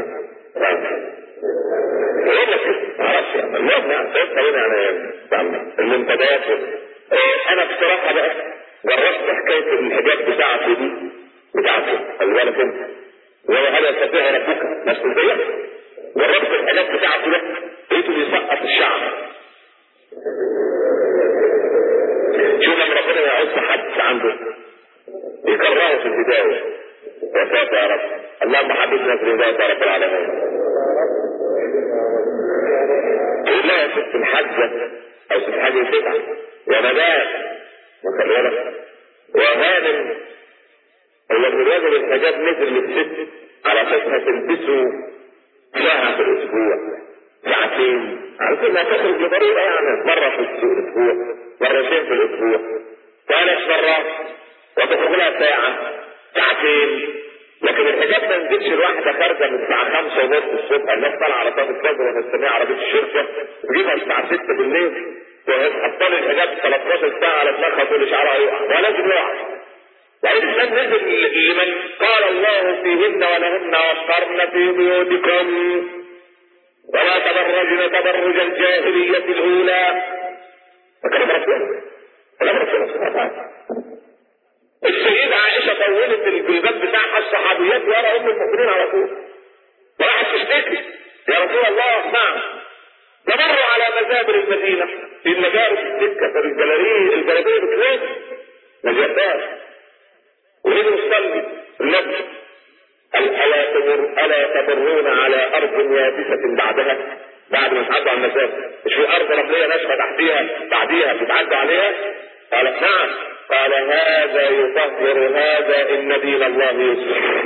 يقول لك ما اعرفش يعني المهم يعني سيدة يعني المنتديات انا بصراحة بقى جربت حكاية الحجاب بتاعته دي بتاعته خلي بالك انت وهل يستطيع ربك نفس زيك جربت الحاجات بتاعته ده لقيته بيسقط الشعب شوف لما ربنا يعز حد عنده يكرهه في البداية يا ساتر يا رب اللهم حببنا في الهداية يا رب العالمين تقول لها يا ست الحجة أو ست حاجة تسعة يا بنات وخلي بالك يا هانم هو الرجل الحجاب نزل للست على اساسها تلبسه ساعة في الأسبوع ساعتين عارف انها تخرج لضرورة يعني مرة في الأسبوع مرتين في الأسبوع ثلاث مرات وتدخلها ساعة ساعتين لكن الحجاب ما نزلش الواحدة خارجة من الساعة خمسة ونص الصبح الناس طالعة على طاب الفجر ونستنى عربية الشرطة تجيبها الساعة 6 بالليل وتحطها الحجاب 13 ساعة على دماغها تقول شعرها يقع ولازم يقع وعيد الإسلام نزل لمن قال الله فيهن ولهن وقرن في بيوتكم ولا تبرجن تبرج الجاهلية الأولى فكلام رسول كلام رسول السيدة عائشة طولت الجلباب بتاعها الصحابيات ورا أم المؤمنين على طول وراحت تشتكي يا رسول الله نعم تمروا على مزابر المدينة في المجارس السكة في الجلالية الجلالية بتلات نجاتات ونيجي نصلي النبي ألا تمر ألا تمرون على أرض يابسة بعدها بعد ما تعدوا على المسافة مش في أرض رملية ناشفة تحتيها بعديها بتعدوا عليها قالت نعم قال هذا يطهر هذا إن دين الله يسر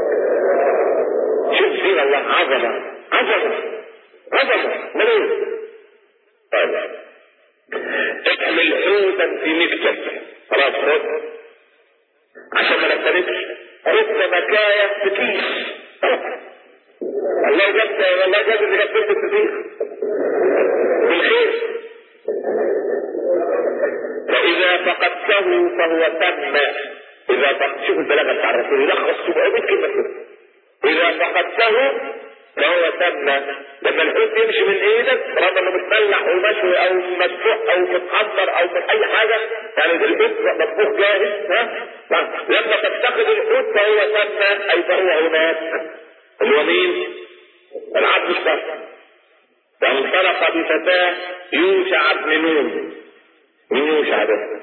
شوف دين الله عظمة عظمة عظمة مليون طيب اكمل حوتا في مكتب خلاص خد عشان ما نفترقش خد مكاية في كيس الله جاب والله جاب اللي جاب بنت الفسيخ بالخير فإذا فقدته فهو تم إذا فقد شوف البلاغة بتاع الرسول يلخص 700 كلمة كده إذا فقدته فهو تم لما الحوت يمشي من ايدك رغم انه متملح ومشوي او مسلوق او متحضر او من اي حاجه يعني الحوت مطبوخ جاهز ها لما تفتقد الحوت فهو تم اي فهو هناك اللي هو مين؟ العبد الصالح فانطلق بفتاه يوشع بن نون مين يوشع ده؟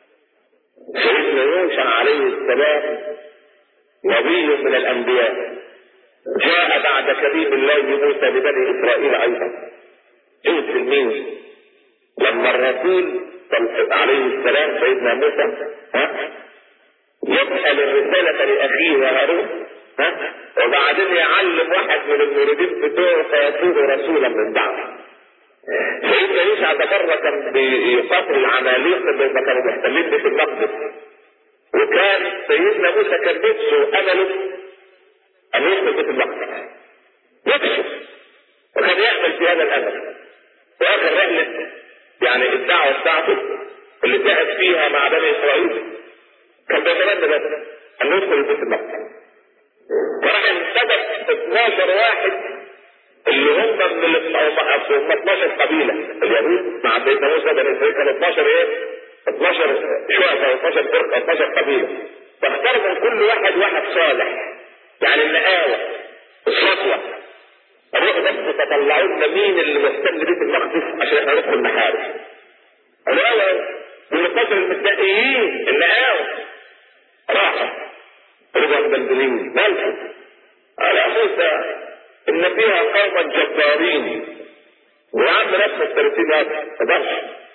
سيدنا يوشع عليه السلام نبي من الانبياء جاء بعد كريم الله موسى لبني اسرائيل ايضا شوف تلميذ لما الرسول عليه السلام سيدنا موسى ها يسأل الرسالة لأخيه هارون ها وبعدين يعلم واحد من المريدين بتوعه فيكون رسولا من بعده سيدنا يوسع ده مرة كان بيقاتل العماليق لما كانوا محتلين بيت المقدس وكان سيدنا موسى كان نفسه امله ان يدخل بيت المقدس نفسه وكان يعمل في هذا الامل في اخر رحلة يعني الدعوة بتاعته اللي تعب فيها مع بني اسرائيل كان بيتمنى بس ان يدخل بيت المقدس وراح انتدب 12 واحد اللي هم من ال هم 12 قبيلة اليهود مع سيدنا موسى بني اسرائيل كانوا 12 ايه؟ 12 شعبة او 12 فرقة 12 قبيلة فاختار من كل واحد واحد صالح يعني النقاوة الصفوة الروح بس تطلعوا لنا مين اللي مهتم بيت المقدس عشان احنا ندخل نحارب النقاوة وال 12 المبتدئين النقاوة راحوا رضا البلبلين مالكم على موسى ان فيها قوما جبارين وعم ناس مختلفين هذا ما تقدرش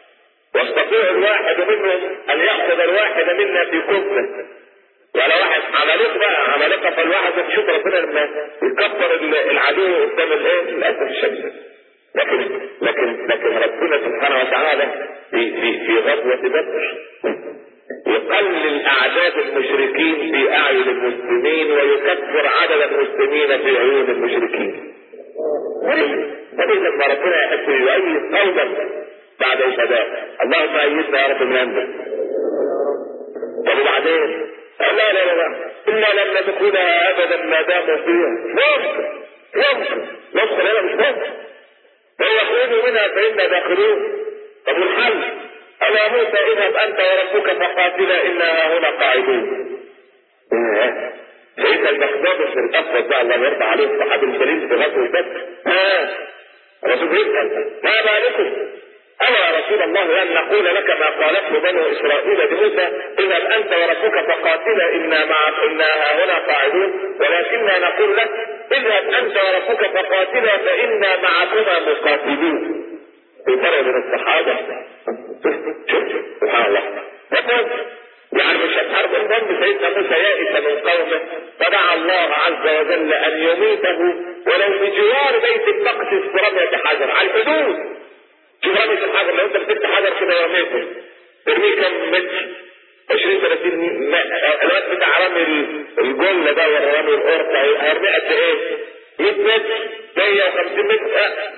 يستطيع الواحد منهم ان ياخذ الواحد منا في كفه ولا واحد عمالقه بقى عمالقه فالواحد يشوف ربنا لما يكبر العدو قدام الايه؟ الاسد الشمس لكن لكن لكن ربنا سبحانه وتعالى في في في غزوه بدر يقلل اعداد المشركين في اعين المسلمين ويكثر عدد المسلمين في عيون المشركين. ولذا لما ربنا يحب يؤيد قوما بعد الشباب اللهم ايدنا يا رب من عندك. طب وبعدين؟ لا لا لا لا انا لن ندخلها ابدا ما داموا فيها. ممكن ممكن ندخل هنا مش ممكن. لو يخرجوا منها فانا داخلون. طب والحل؟ ألا موسى اذهب أنت وربك فقاتلا إنا هنا قاعدون. سيدنا المقداد بن الأسود بقى الله يرضى عليه صحابي الكريم في غزوة بدر. ها الرسول يسأل ما بالكم؟ ألا يا رسول الله أن نقول لك ما قالته بنو إسرائيل لموسى اذهب أنت وربك فقاتلا إنا مع إنا هنا قاعدون ولكننا نقول لك اذهب أنت وربك فقاتلا فإنا معكما مقاتلون. في فرق من الصحابة سبحان الله مثلا يعني مش الحرب المهم سيدنا موسى يائس من قومه فدعا الله عز وجل ان يميته ولو بجوار بيت المقدس برمية حجر على الحدود شوف رمية الحجر لو انت مسكت حجر كده ورميته ترميه كم متر 20 30 الوقت بتاع رمي الجله ده ولا رمي القرطه هيرمي قد ايه؟ 100 متر 150 متر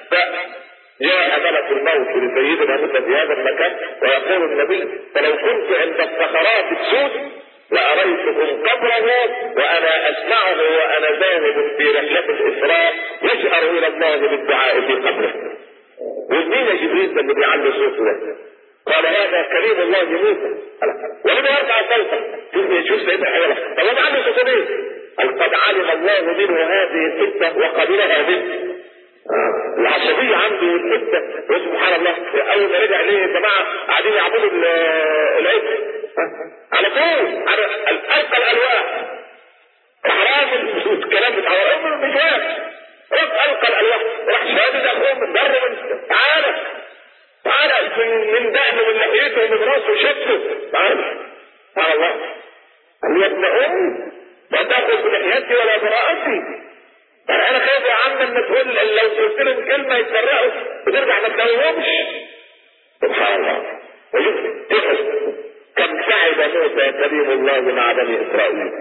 جاء ملك الموت لسيدنا موسى في هذا المكان ويقول النبي فلو كنت عند الصخرات السود لأريتكم قبره وأنا أسمعه وأنا ذاهب في رحلة الإسراء يشعر إلى الله بالدعاء في قبره. ومين يا جبريل اللي بيعلي صوته ده؟ قال هذا كريم الله موسى. ولما يرفع صوته شوف شوف سيدنا حيوان طب ما عنده صوته ليه؟ قال قد علم الله منه هذه الفتنة وقبلها منه. العصبية عنده والحتة سبحان الله أول ما رجع ليه يا جماعة قاعدين يعبدوا العيد على طول على ألقى الألواح حرام الكلام بتاع عمر مش واقف راح ألقى الألواح راح شادد أخوه من بره من تعالى تعالى من دقنه من لحيته ومن راسه شده تعالى سبحان الله قال يا ابن أم لا تأخذ بلحيتي ولا براءتي انا خايف يا عم ان تقول لو قلت لهم كلمه يتفرقوا وترجع ما تلاقيهمش سبحان الله وشوف كم تعب موسى كريم الله مع بني اسرائيل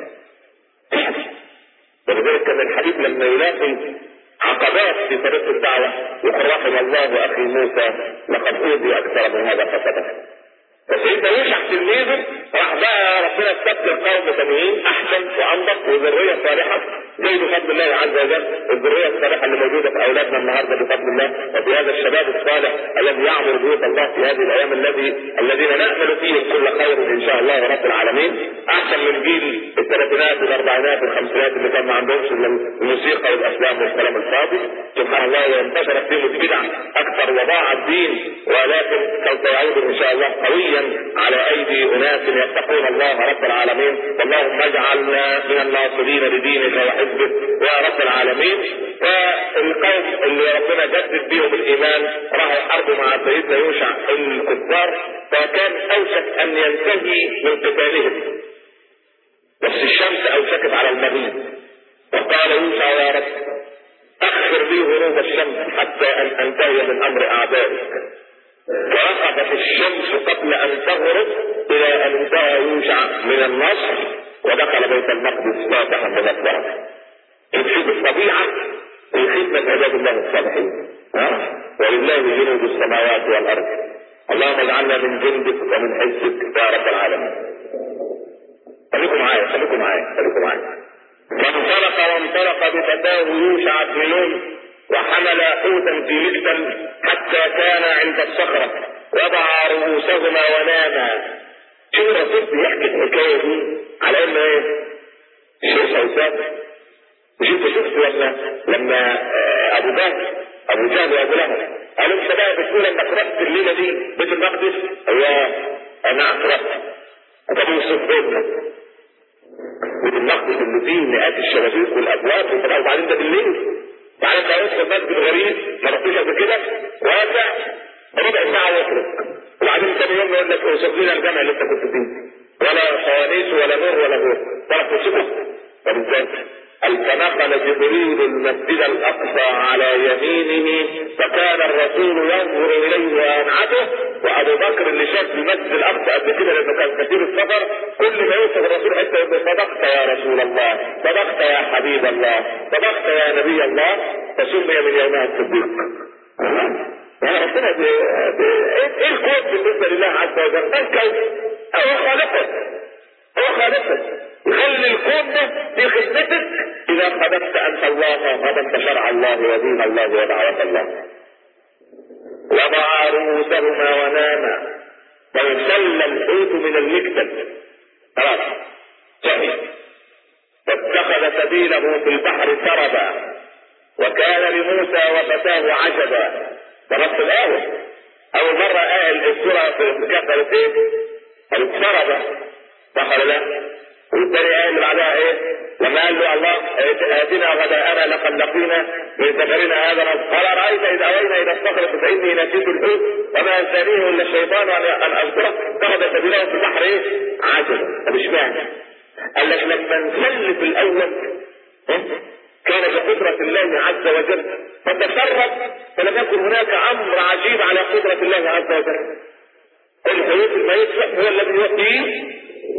ولذلك كان الحديث لما يلاقي عقبات في طريق الدعوه يقول رحم الله اخي موسى لقد اوذي اكثر من هذا فسبق فسيدنا يوشع تلميذه راح بقى ربنا استبدل قوم ثانيين احسن وانضف وذريه صالحه زي بفضل الله عز وجل الذريه الصالحه اللي موجوده في اولادنا النهارده بفضل الله وفي هذا الشباب الصالح الذي يعمر بيوت الله في هذه الايام الذي الذين نامل فيهم كل خير ان شاء الله رب العالمين احسن من جيل الثلاثينات والاربعينات والخمسينات اللي كان ما عندهمش الا الموسيقى والافلام والكلام الفاضي سبحان الله وانتشرت فيهم البدع اكثر وضاع الدين ولكن سوف يعود ان شاء الله قويا على ايدي اناس يتقون الله رب العالمين اللهم اجعلنا من الناصرين لدينك وحزبك يا رب العالمين فالقوم اللي ربنا جدد بيهم الايمان راحوا حربوا مع سيدنا يوشع الكفار فكان اوشك ان ينتهي من قتالهم بس الشمس اوشكت على المغيب فقال يوشع يا رب اخر لي غروب الشمس حتى ان انتهي من امر اعدائك فرقبت الشمس قبل ان تغرب الى ان انتهى يوشع من النصر ودخل بيت المقدس فاتحا مدبرا تشوف الطبيعه في خدمه عباد الله الصالحين ها ولله جنود السماوات والارض اللهم اجعلنا من جندك ومن حزبك يا رب العالمين خليكم معايا خليكم معايا خليكم معايا فانطلق وانطلق بفتاه يوشع بن نون وحمل حوتا في مكتل حتى كان عند الصخرة وضع رؤوسهما وناما شوف الرسول بيحكي الحكاية دي على انه ايه؟ شيخ سوسات مش انت شفت لما لما ابو جهل ابو جهل وابو لهب قالوا انت بقى بتقول انك رحت الليله دي بيت المقدس؟ ايوه نعم رحت طب يوسف بيتنا بيت المقدس اللي فيه مئات الشبابيك والابواب وبعدين ده بالليل بعدين بقى يدخل مسجد غريب ما رحتوش قبل كده واسع ربع ساعه ويخرج وبعدين انت يقول لك اوصف لنا الجامع اللي انت كنت فيه ولا فوانيس ولا نور ولا نور ولا توصفه طب ازاي؟ فنقل جبريل المسجد الاقصى على يمينه فكان الرسول ينظر اليه وينعته وابو بكر اللي شاف المسجد الاقصى قبل كده لانه كان كثير السفر كل ما يوصف الرسول حتى يقول صدقت يا رسول الله صدقت يا حبيب الله صدقت يا نبي الله فسمي من يومها الصديق يعني ربنا ب... ب... ايه الكون بالنسبه لله عز وجل؟ ما الكون؟ هو خالقه هو خالقه يخلي الكون ده في خدمتك اذا خدمت انت الله وخدمت شرع الله ودين الله ودعوه الله وضع رؤوسهما وناما فانسل الحوت من المكتب خلاص جهل فاتخذ سبيله في البحر سربا وكان لموسى وفتاه عجبا درست الاول اول مرة قال السورة في الكهف قالت ايه؟ قالت سربا صح ولا لا؟ والتاني قال اللي بعدها ايه؟ لما قال له الله اتنا غداءنا لقد لقينا من سفرنا هذا قال رايت اذا اوينا الى الصخره فاني نسيت الحوت وما انسانيه الا الشيطان ان اذكره اتخذ سبيله في البحر ايه؟ عجبا طب اشمعنى؟ قال لك لما انسل في الاول كان بقدرة الله عز وجل فتسرب فلم يكن هناك امر عجيب على قدرة الله عز وجل الحيوط الميت هو الذي يؤتيه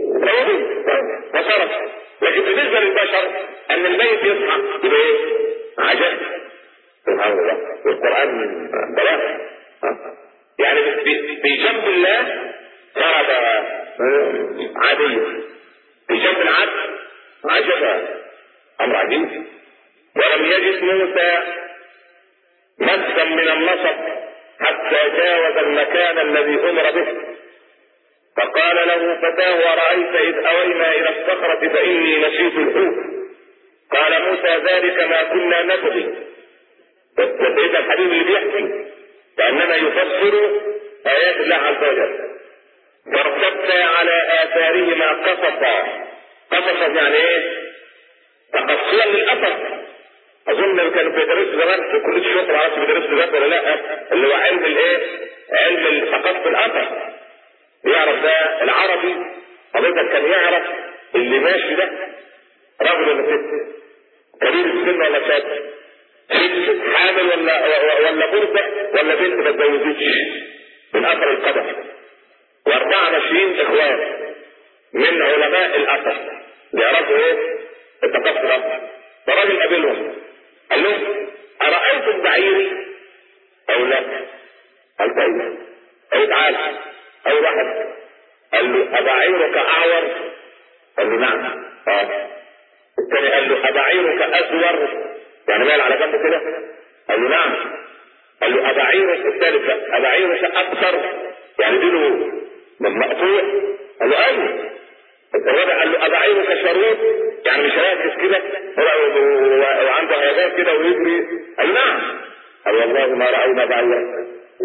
فصرف لكن بالنسبة للبشر ان الميت يصحى يبقى ايه؟ عجب سبحان الله القرآن بلاغ يعني في جنب الله ضرب عادي في جنب العدل عجبا امر عجيب ولم يجد موسى مسا من النصب حتى جاوز المكان الذي امر به فقال له فتاه ورأيت إذ أوينا إلى الصخرة فإني نسيت الحوت قال موسى ذلك ما كنا نبغي وسيد الحبيب اللي بيحكي كأنما يفسر آيات الله عز وجل فارتدتا على آثارهما قصصا قصصا يعني إيه؟ تقصيا للأثر اظن كانوا بيدرسوا زمان في كليه الشرطه معرفش بيدرسوا زمان ولا لا اللي هو علم الايه؟ علم ثقافه الاثر يعرف ده العربي حضرتك كان يعرف اللي ماشي ده راجل ولا ست كبير السن ولا شاب ست حامل ولا ولا مرضع ولا بنت ما اتجوزتش من اثر القدم واربعه ماشيين اخوان من علماء الاثر بيعرفوا ايه؟ ثقافه الاثر فراجل قابلهم قال لهم أرأيتم بعيري أو لا؟ قال طيب أو تعال أو واحد قال له أبعيرك أعور؟ قال له نعم اه الثاني قال له أبعيرك أسور؟ يعني مال على جنبه كده؟ قال له نعم قال له أبعيرك الثالث أبعيرك أبصر؟ يعني ديله مقطوع؟ قال له أيوه الرابع قال له أبعيرك شريط؟ يعني مش راكز كده وعنده هيبات كده ويجري قال نعم قال والله ما رأينا بعيرا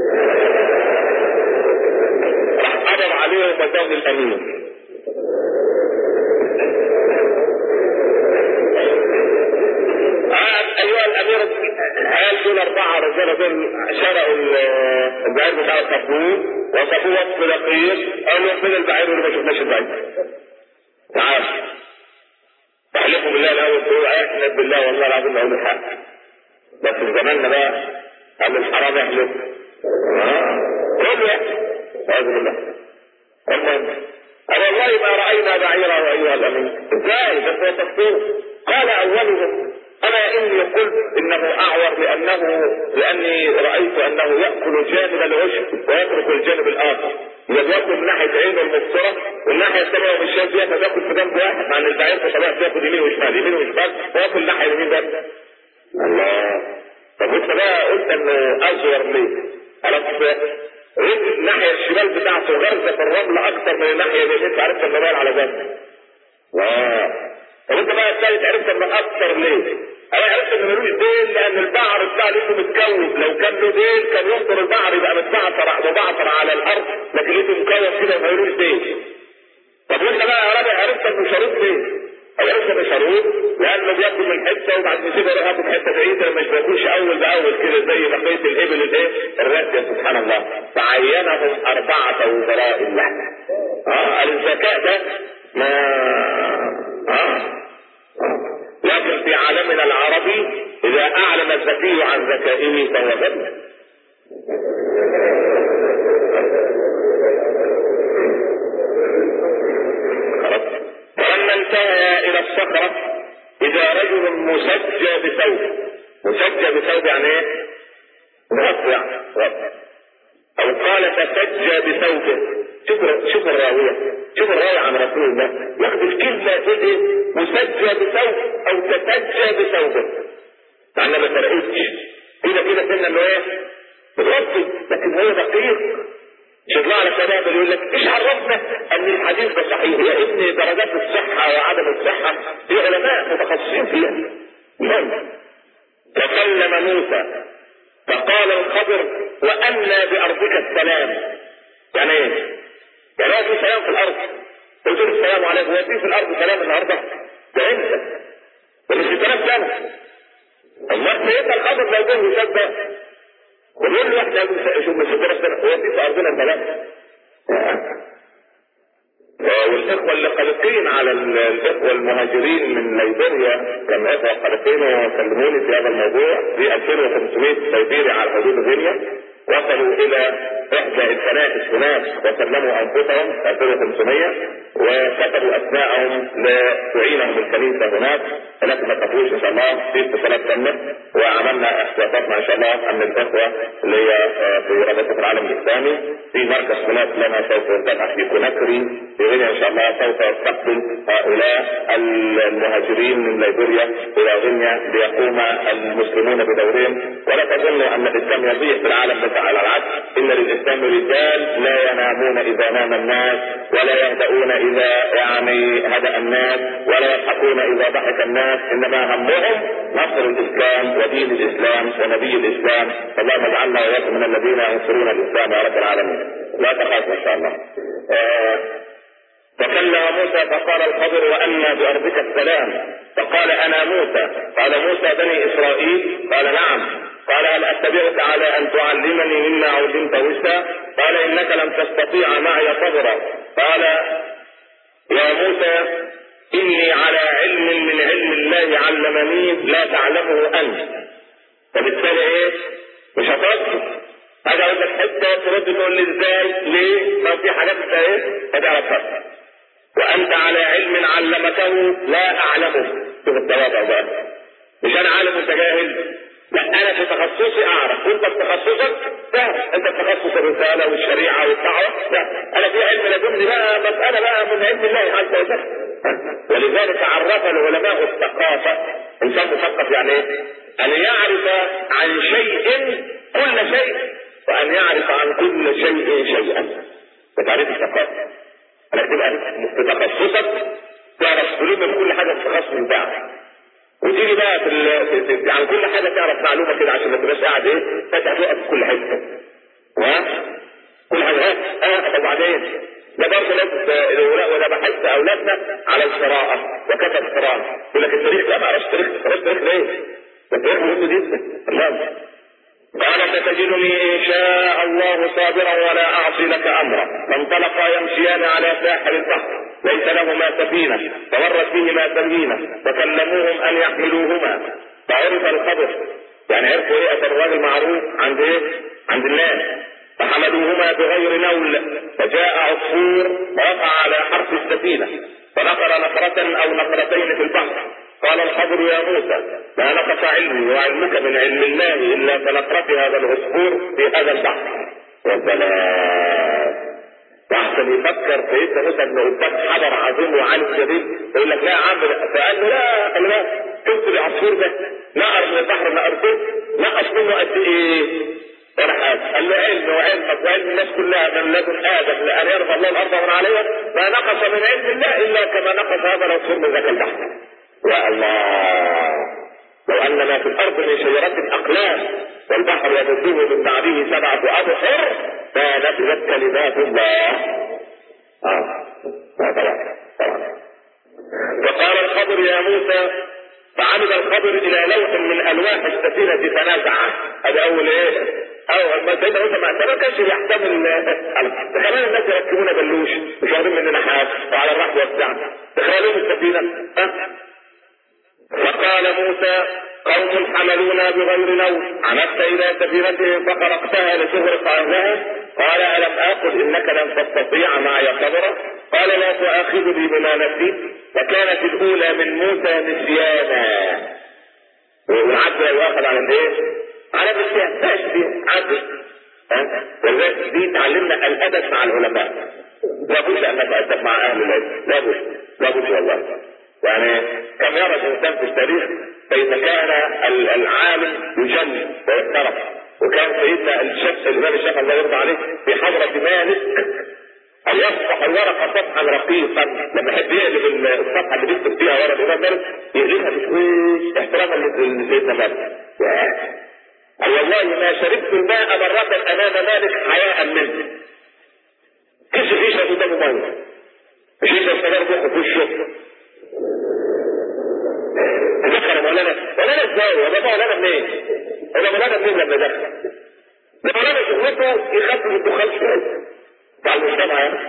راح قبض عليه وفتاه الأمين ايها الامير هل دول اربعه رجاله دول شرقوا البعير بتاع صفوه وصفوه وصف دقيق قالوا فين البعير اللي ما شفناش البعير تعال تحلفوا بالله الاول تقول احلف بالله والله العظيم اقول الحق بس في زماننا بقى قال الحرام يحلف كله يحلف اعوذ بالله المهم قال والله ما راينا بعيرا ايها الامين ازاي بس هو تفسير قال اولهم انا اني قلت انه اعور لانه لاني رايت انه ياكل جانب العشب ويترك الجانب الاخر ياكل من ناحيه عينه المبصره والناحيه الثانيه ومش شايف فيها فبياكل في جنب واحد مع ان البعير في طبيعته بياكل يمين وشمال يمين وشمال وياكل الناحيه اليمين بس الله طب انت بقى قلت انه ازور ليه؟ خلاص رجل الناحيه الشمال بتاعته غرزه في الرمل اكثر من الناحيه اليمين فعرفت انه مال على جنب الله طب انت بقى الثالث عرفت انه اكثر ليه؟ انا عرفت ان ملوش ديل لان البعر بتاع لسه متكون لو كان له ديل كان ينظر البعر يبقى متبعثر مبعثر على الارض لكن لسه مكون كده ملوش ديل طب وانت بقى يا راجل عرفت انه شريط ليه؟ او عرفت انه شريط لانه بياكل من حته وبعد ما يسيبها يروح ياكل حته بعيده مش بياكلش اول باول كده زي بقيه الابل الايه؟ الراسيه سبحان الله وعينهم أربعة وزراء له اه الذكاء ده ما آه. لكن في عالمنا العربي إذا أعلم الذكي عن ذكائه فهو غبي فلما انتهى إلى الصخرة إذا رجل مسجى بثوب مسجى بثوب يعني إيه؟ رب يعني رب أو قال تسجى بثوبه شوف شوف الراوية شوف الراوية عن رسول الله ياخد الكلمة ايه مسجى بثوب أو تسجى بثوبه مع انها ما فرقتش كده كده سنة انه ايه بتغطي لكن هو دقيق يطلع على شباب يقول لك ايش عرفنا ان الحديث ده صحيح يا ابني درجات الصحة وعدم الصحة في علماء متخصصين فيها المهم تكلم موسى فقال الخضر وأنى بأرضك السلام يعني ايه؟ يعني هو في سلام في الأرض قلت له السلام عليكم هو في في الأرض سلام النهارده؟ ده انت ومش في ثلاث سنة الله سيدنا الخضر لو جه وشبه ويقول له احنا شوف مش ثلاث سنة هو في في أرضنا سلام والاخوه اللي قلقين على الاخوه المهاجرين من ليبيريا كان اخوه قلقين وكلموني في هذا الموضوع في 2500 سيبيري على حدود غينيا وصلوا الى احدى الكنائس هناك وسلموا انفسهم 2500 وكتبوا اسماءهم لتعينهم الكنيسه هناك ولكن ما تخافوش ان شاء الله في اتصالات تمت وعملنا احتياطاتنا ان شاء الله ان الاخوه اللي هي في رابطه العالم الاسلامي في مركز هناك لنا سوف يفتتح في كوناكري في غينيا ان شاء الله سوف يستقبل هؤلاء المهاجرين من ليبيريا الى غينيا ليقوم المسلمون بدورهم ولا تظنوا ان الاسلام يضيع في العالم بتاع العكس ان للاسلام رجال لا ينامون اذا نام الناس ولا يهدؤون اذا يعني هدأ الناس ولا يضحكون اذا ضحك الناس انما همهم نصر الاسلام ودين الاسلام ونبي الاسلام اللهم اجعلنا واياكم من الذين ينصرون الاسلام يا رب العالمين لا تخافوا ان شاء الله آه فكلم موسى فقال الخضر وأنى بأرضك السلام فقال أنا موسى قال موسى بني إسرائيل قال نعم قال هل أتبعك على أن تعلمني مما علمت رشدا قال إنك لم تستطيع معي صبرا قال يا موسى إني على علم من علم الله علمني لا تعلمه أنت فبالتالي إيه مش هتوقف هذا اقول لك حته ترد تقول لي ازاي ليه ما في حاجات انت ايه هتعرفها وانت على علم علمته لا اعلمه شوف التواضع بقى مش انا عالم وانت جاهل لا انا في تخصصي اعرف وانت في تخصصك سهل انت في تخصص الرساله والشريعه والدعوه لا انا في علم لدني بقى مساله بقى من علم الله عز وجل ولذلك عرف العلماء الثقافه انسان مثقف يعني ايه؟ ان يعرف عن شيء كل شيء وان يعرف عن كل شيء شيئا بتعريف الثقافه انك تبقى في تخصصك تعرف سلوك من كل حاجه في التخصص بتاعك وتيجي بقى في, ال... في عن كل حاجه تعرف معلومه كده عشان ما تبقاش قاعد ايه فاتح وقت في كل حته ها كل حاجه اه طب وبعدين ده برضه لازم الاولاء وانا بحث اولادنا على القراءه وكتب قراءه يقول لك التاريخ لا ما اعرفش تاريخ التاريخ ليه؟ ده التاريخ مهم جدا الله قال ستجدني ان شاء الله صابرا ولا اعصي لك امرا فانطلقا يمشيان على ساحل البحر ليس لهما سفينه فمرت بهما سفينه فكلموهم ان يحملوهما فعرف الخبر يعني عرفوا ايه اثر الراجل معروف عند ايه؟ عند الناس فحملوهما بغير نول فجاء عصفور ووقع على حرف السفينه فنقر نقرة او نقرتين في البحر قال الخضر يا موسى ما نقص علمي وعلمك من علم الله الا كنقرة هذا العصفور في هذا البحر والسلام واحسن يفكر سيدنا موسى انه قدام حجر عظيم وعالم جليل يقول لك لا يا عم فقال له لا خلي بالك شفت العصفور ده نقر من البحر نقرته نقص منه قد ايه؟ ولا حاجه قال له علم وعلمك وعلم الناس كلها من لدن ادم لان يرفع الله الارض ومن عليها ما نقص من علم الله الا كما نقص هذا العصفور من ذاك البحر يا الله لو ان ما في الارض من شجرات اقلام والبحر يمده من بعده سبعه ابحر ما نفذت كلمات الله اه طبعا طبعا فقال الخضر يا موسى فعمد الخضر الى لوح من الواح السفينه فنزعه هذا اول ايه او ما سيدنا موسى ما ما كانش يحتمل كمان الناس يركبون بلوش مش واخدين مننا حاجه وعلى الرحب بتاعنا تخيلوا السفينه ها فقال موسى قوم حملونا بغير نوم عمدت الى سفينتهم فخرقتها لتغرق اهلها قال الم اقل انك لن تستطيع معي صبرا قال لا تؤاخذني بما نسيت وكانت الاولى من موسى نسيانا والعبد لا يؤاخذ على الايه؟ على النسيان ماشي دي عبد ولذلك دي تعلمنا الادب مع العلماء لابد ان نتادب مع اهل العلم لابد لابد والله يعني كم يرى الانسان في التاريخ كيف كان العالم يجل ويحترم وكان سيدنا الشيخ الامام الشيخ الله يرضى عليه في حضره مالك أن يصفح الورقة صفحا رقيقا لما يحب يقلب الصفحة اللي بيكتب فيها ورا الإمام مالك يقلبها بشويش احتراما لسيدنا مالك قال والله ما شربت الماء مرة أمام مالك حياء منه كيف فيش قدامه مية مش يقدر يستمر بقه في وشه تذكر مولانا مولانا ازاي ولا مولانا منين ولا مولانا منين لما دخل مولانا شغلته يخفف الدخان شويه بتاع المجتمع يعني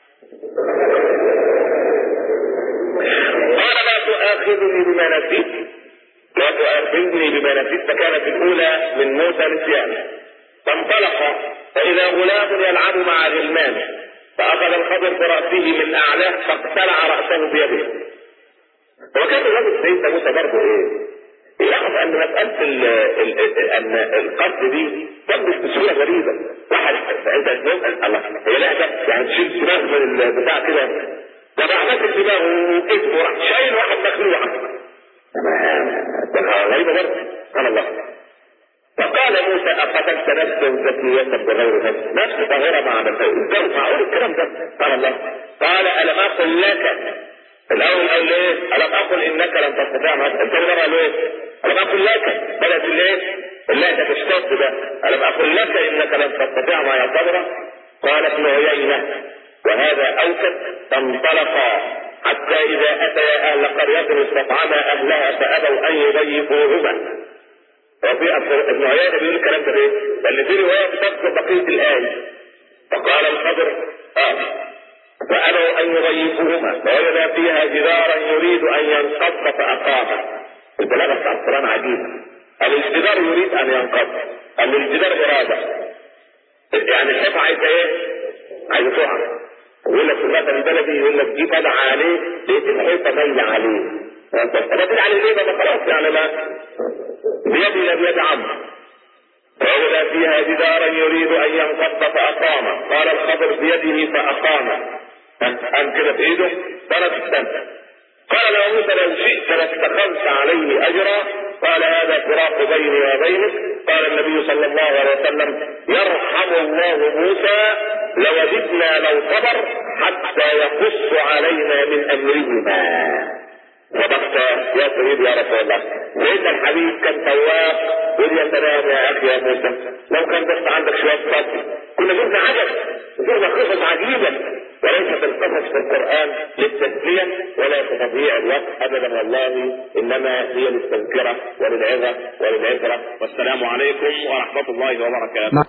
قال لا تؤاخذني بما نسيت لا تؤاخذني بما نسيت فكانت الاولى من موسى نسيان فانطلق فاذا غلام يلعب مع غلمان فاخذ الخضر براسه من اعلاه فاقتلع راسه بيده وكان الرجل سيدنا موسى برضه ايه؟ يلاحظ ان مساله ال ال ان القصد دي تمش بسهوله غريبه واحد انت الله هي لعبه يعني تشيل دماغ من البتاع كده ده راح ماسك دماغه واسمه راح شايل واحد مخلوع غريبه برضه سبحان الله فقال موسى اقتلت نفسا زكية بغير نفس نفس طاهرة مع نفسه معقول الكلام ده قال الله قال الم اقل لك الاول قال ليه الم اقل انك لن تستطيع معك الثاني مره قال ايه الم اقل لك بدات الايه اللي انت تشتد ده الم اقل لك انك لن تستطيع معي صبرا قال ابن عيينه وهذا اوكد فانطلقا حتى اذا اتيا اهل قريه استطعما اهلها فابوا ان يضيفوهما وفي ابن عيينه بيقول الكلام ده ليه؟ لان في روايه بتذكر بقيه الايه فقال الخضر اه فأبوا أن يضيفوهما فوجد فيها جدارا يريد أن ينقض فأقامه البلاغة بتاع القرآن عجيبة الجدار يريد أن ينقض قال الجدار إرادة يعني الحيطة عايزة إيه؟ عايزة تقع يقول لك في المثل البلدي يقول لك جيب أنا عليه لقيت الحيطة مايلة عليه فأنت أنا عليه ليه بقى خلاص يعني ما بيدي لا بيد عمرو فوجد فيها جدارا يريد ان ينقض فاقامه قال الخضر بيده فاقامه قام كده في ايده ضرب السمع قال له موسى لو شئت لاتخذت عليه اجرا قال هذا فراق بيني وبينك قال النبي صلى الله عليه وسلم يرحم الله موسى لوددنا لو صبر حتى يقص علينا من امرهما صدقت يا سيدي يا رسول الله سيدنا الحبيب كان تواب قل يا سلام يا اخي يا موسى لو كان بس عندك شويه صبر كنا جبنا عجب جبنا قصص عجيبه وليست القصص في القران للتسليه ولا لتضييع الوقت ابدا والله انما هي للتذكره وللعظه وللعبره والسلام عليكم ورحمه الله وبركاته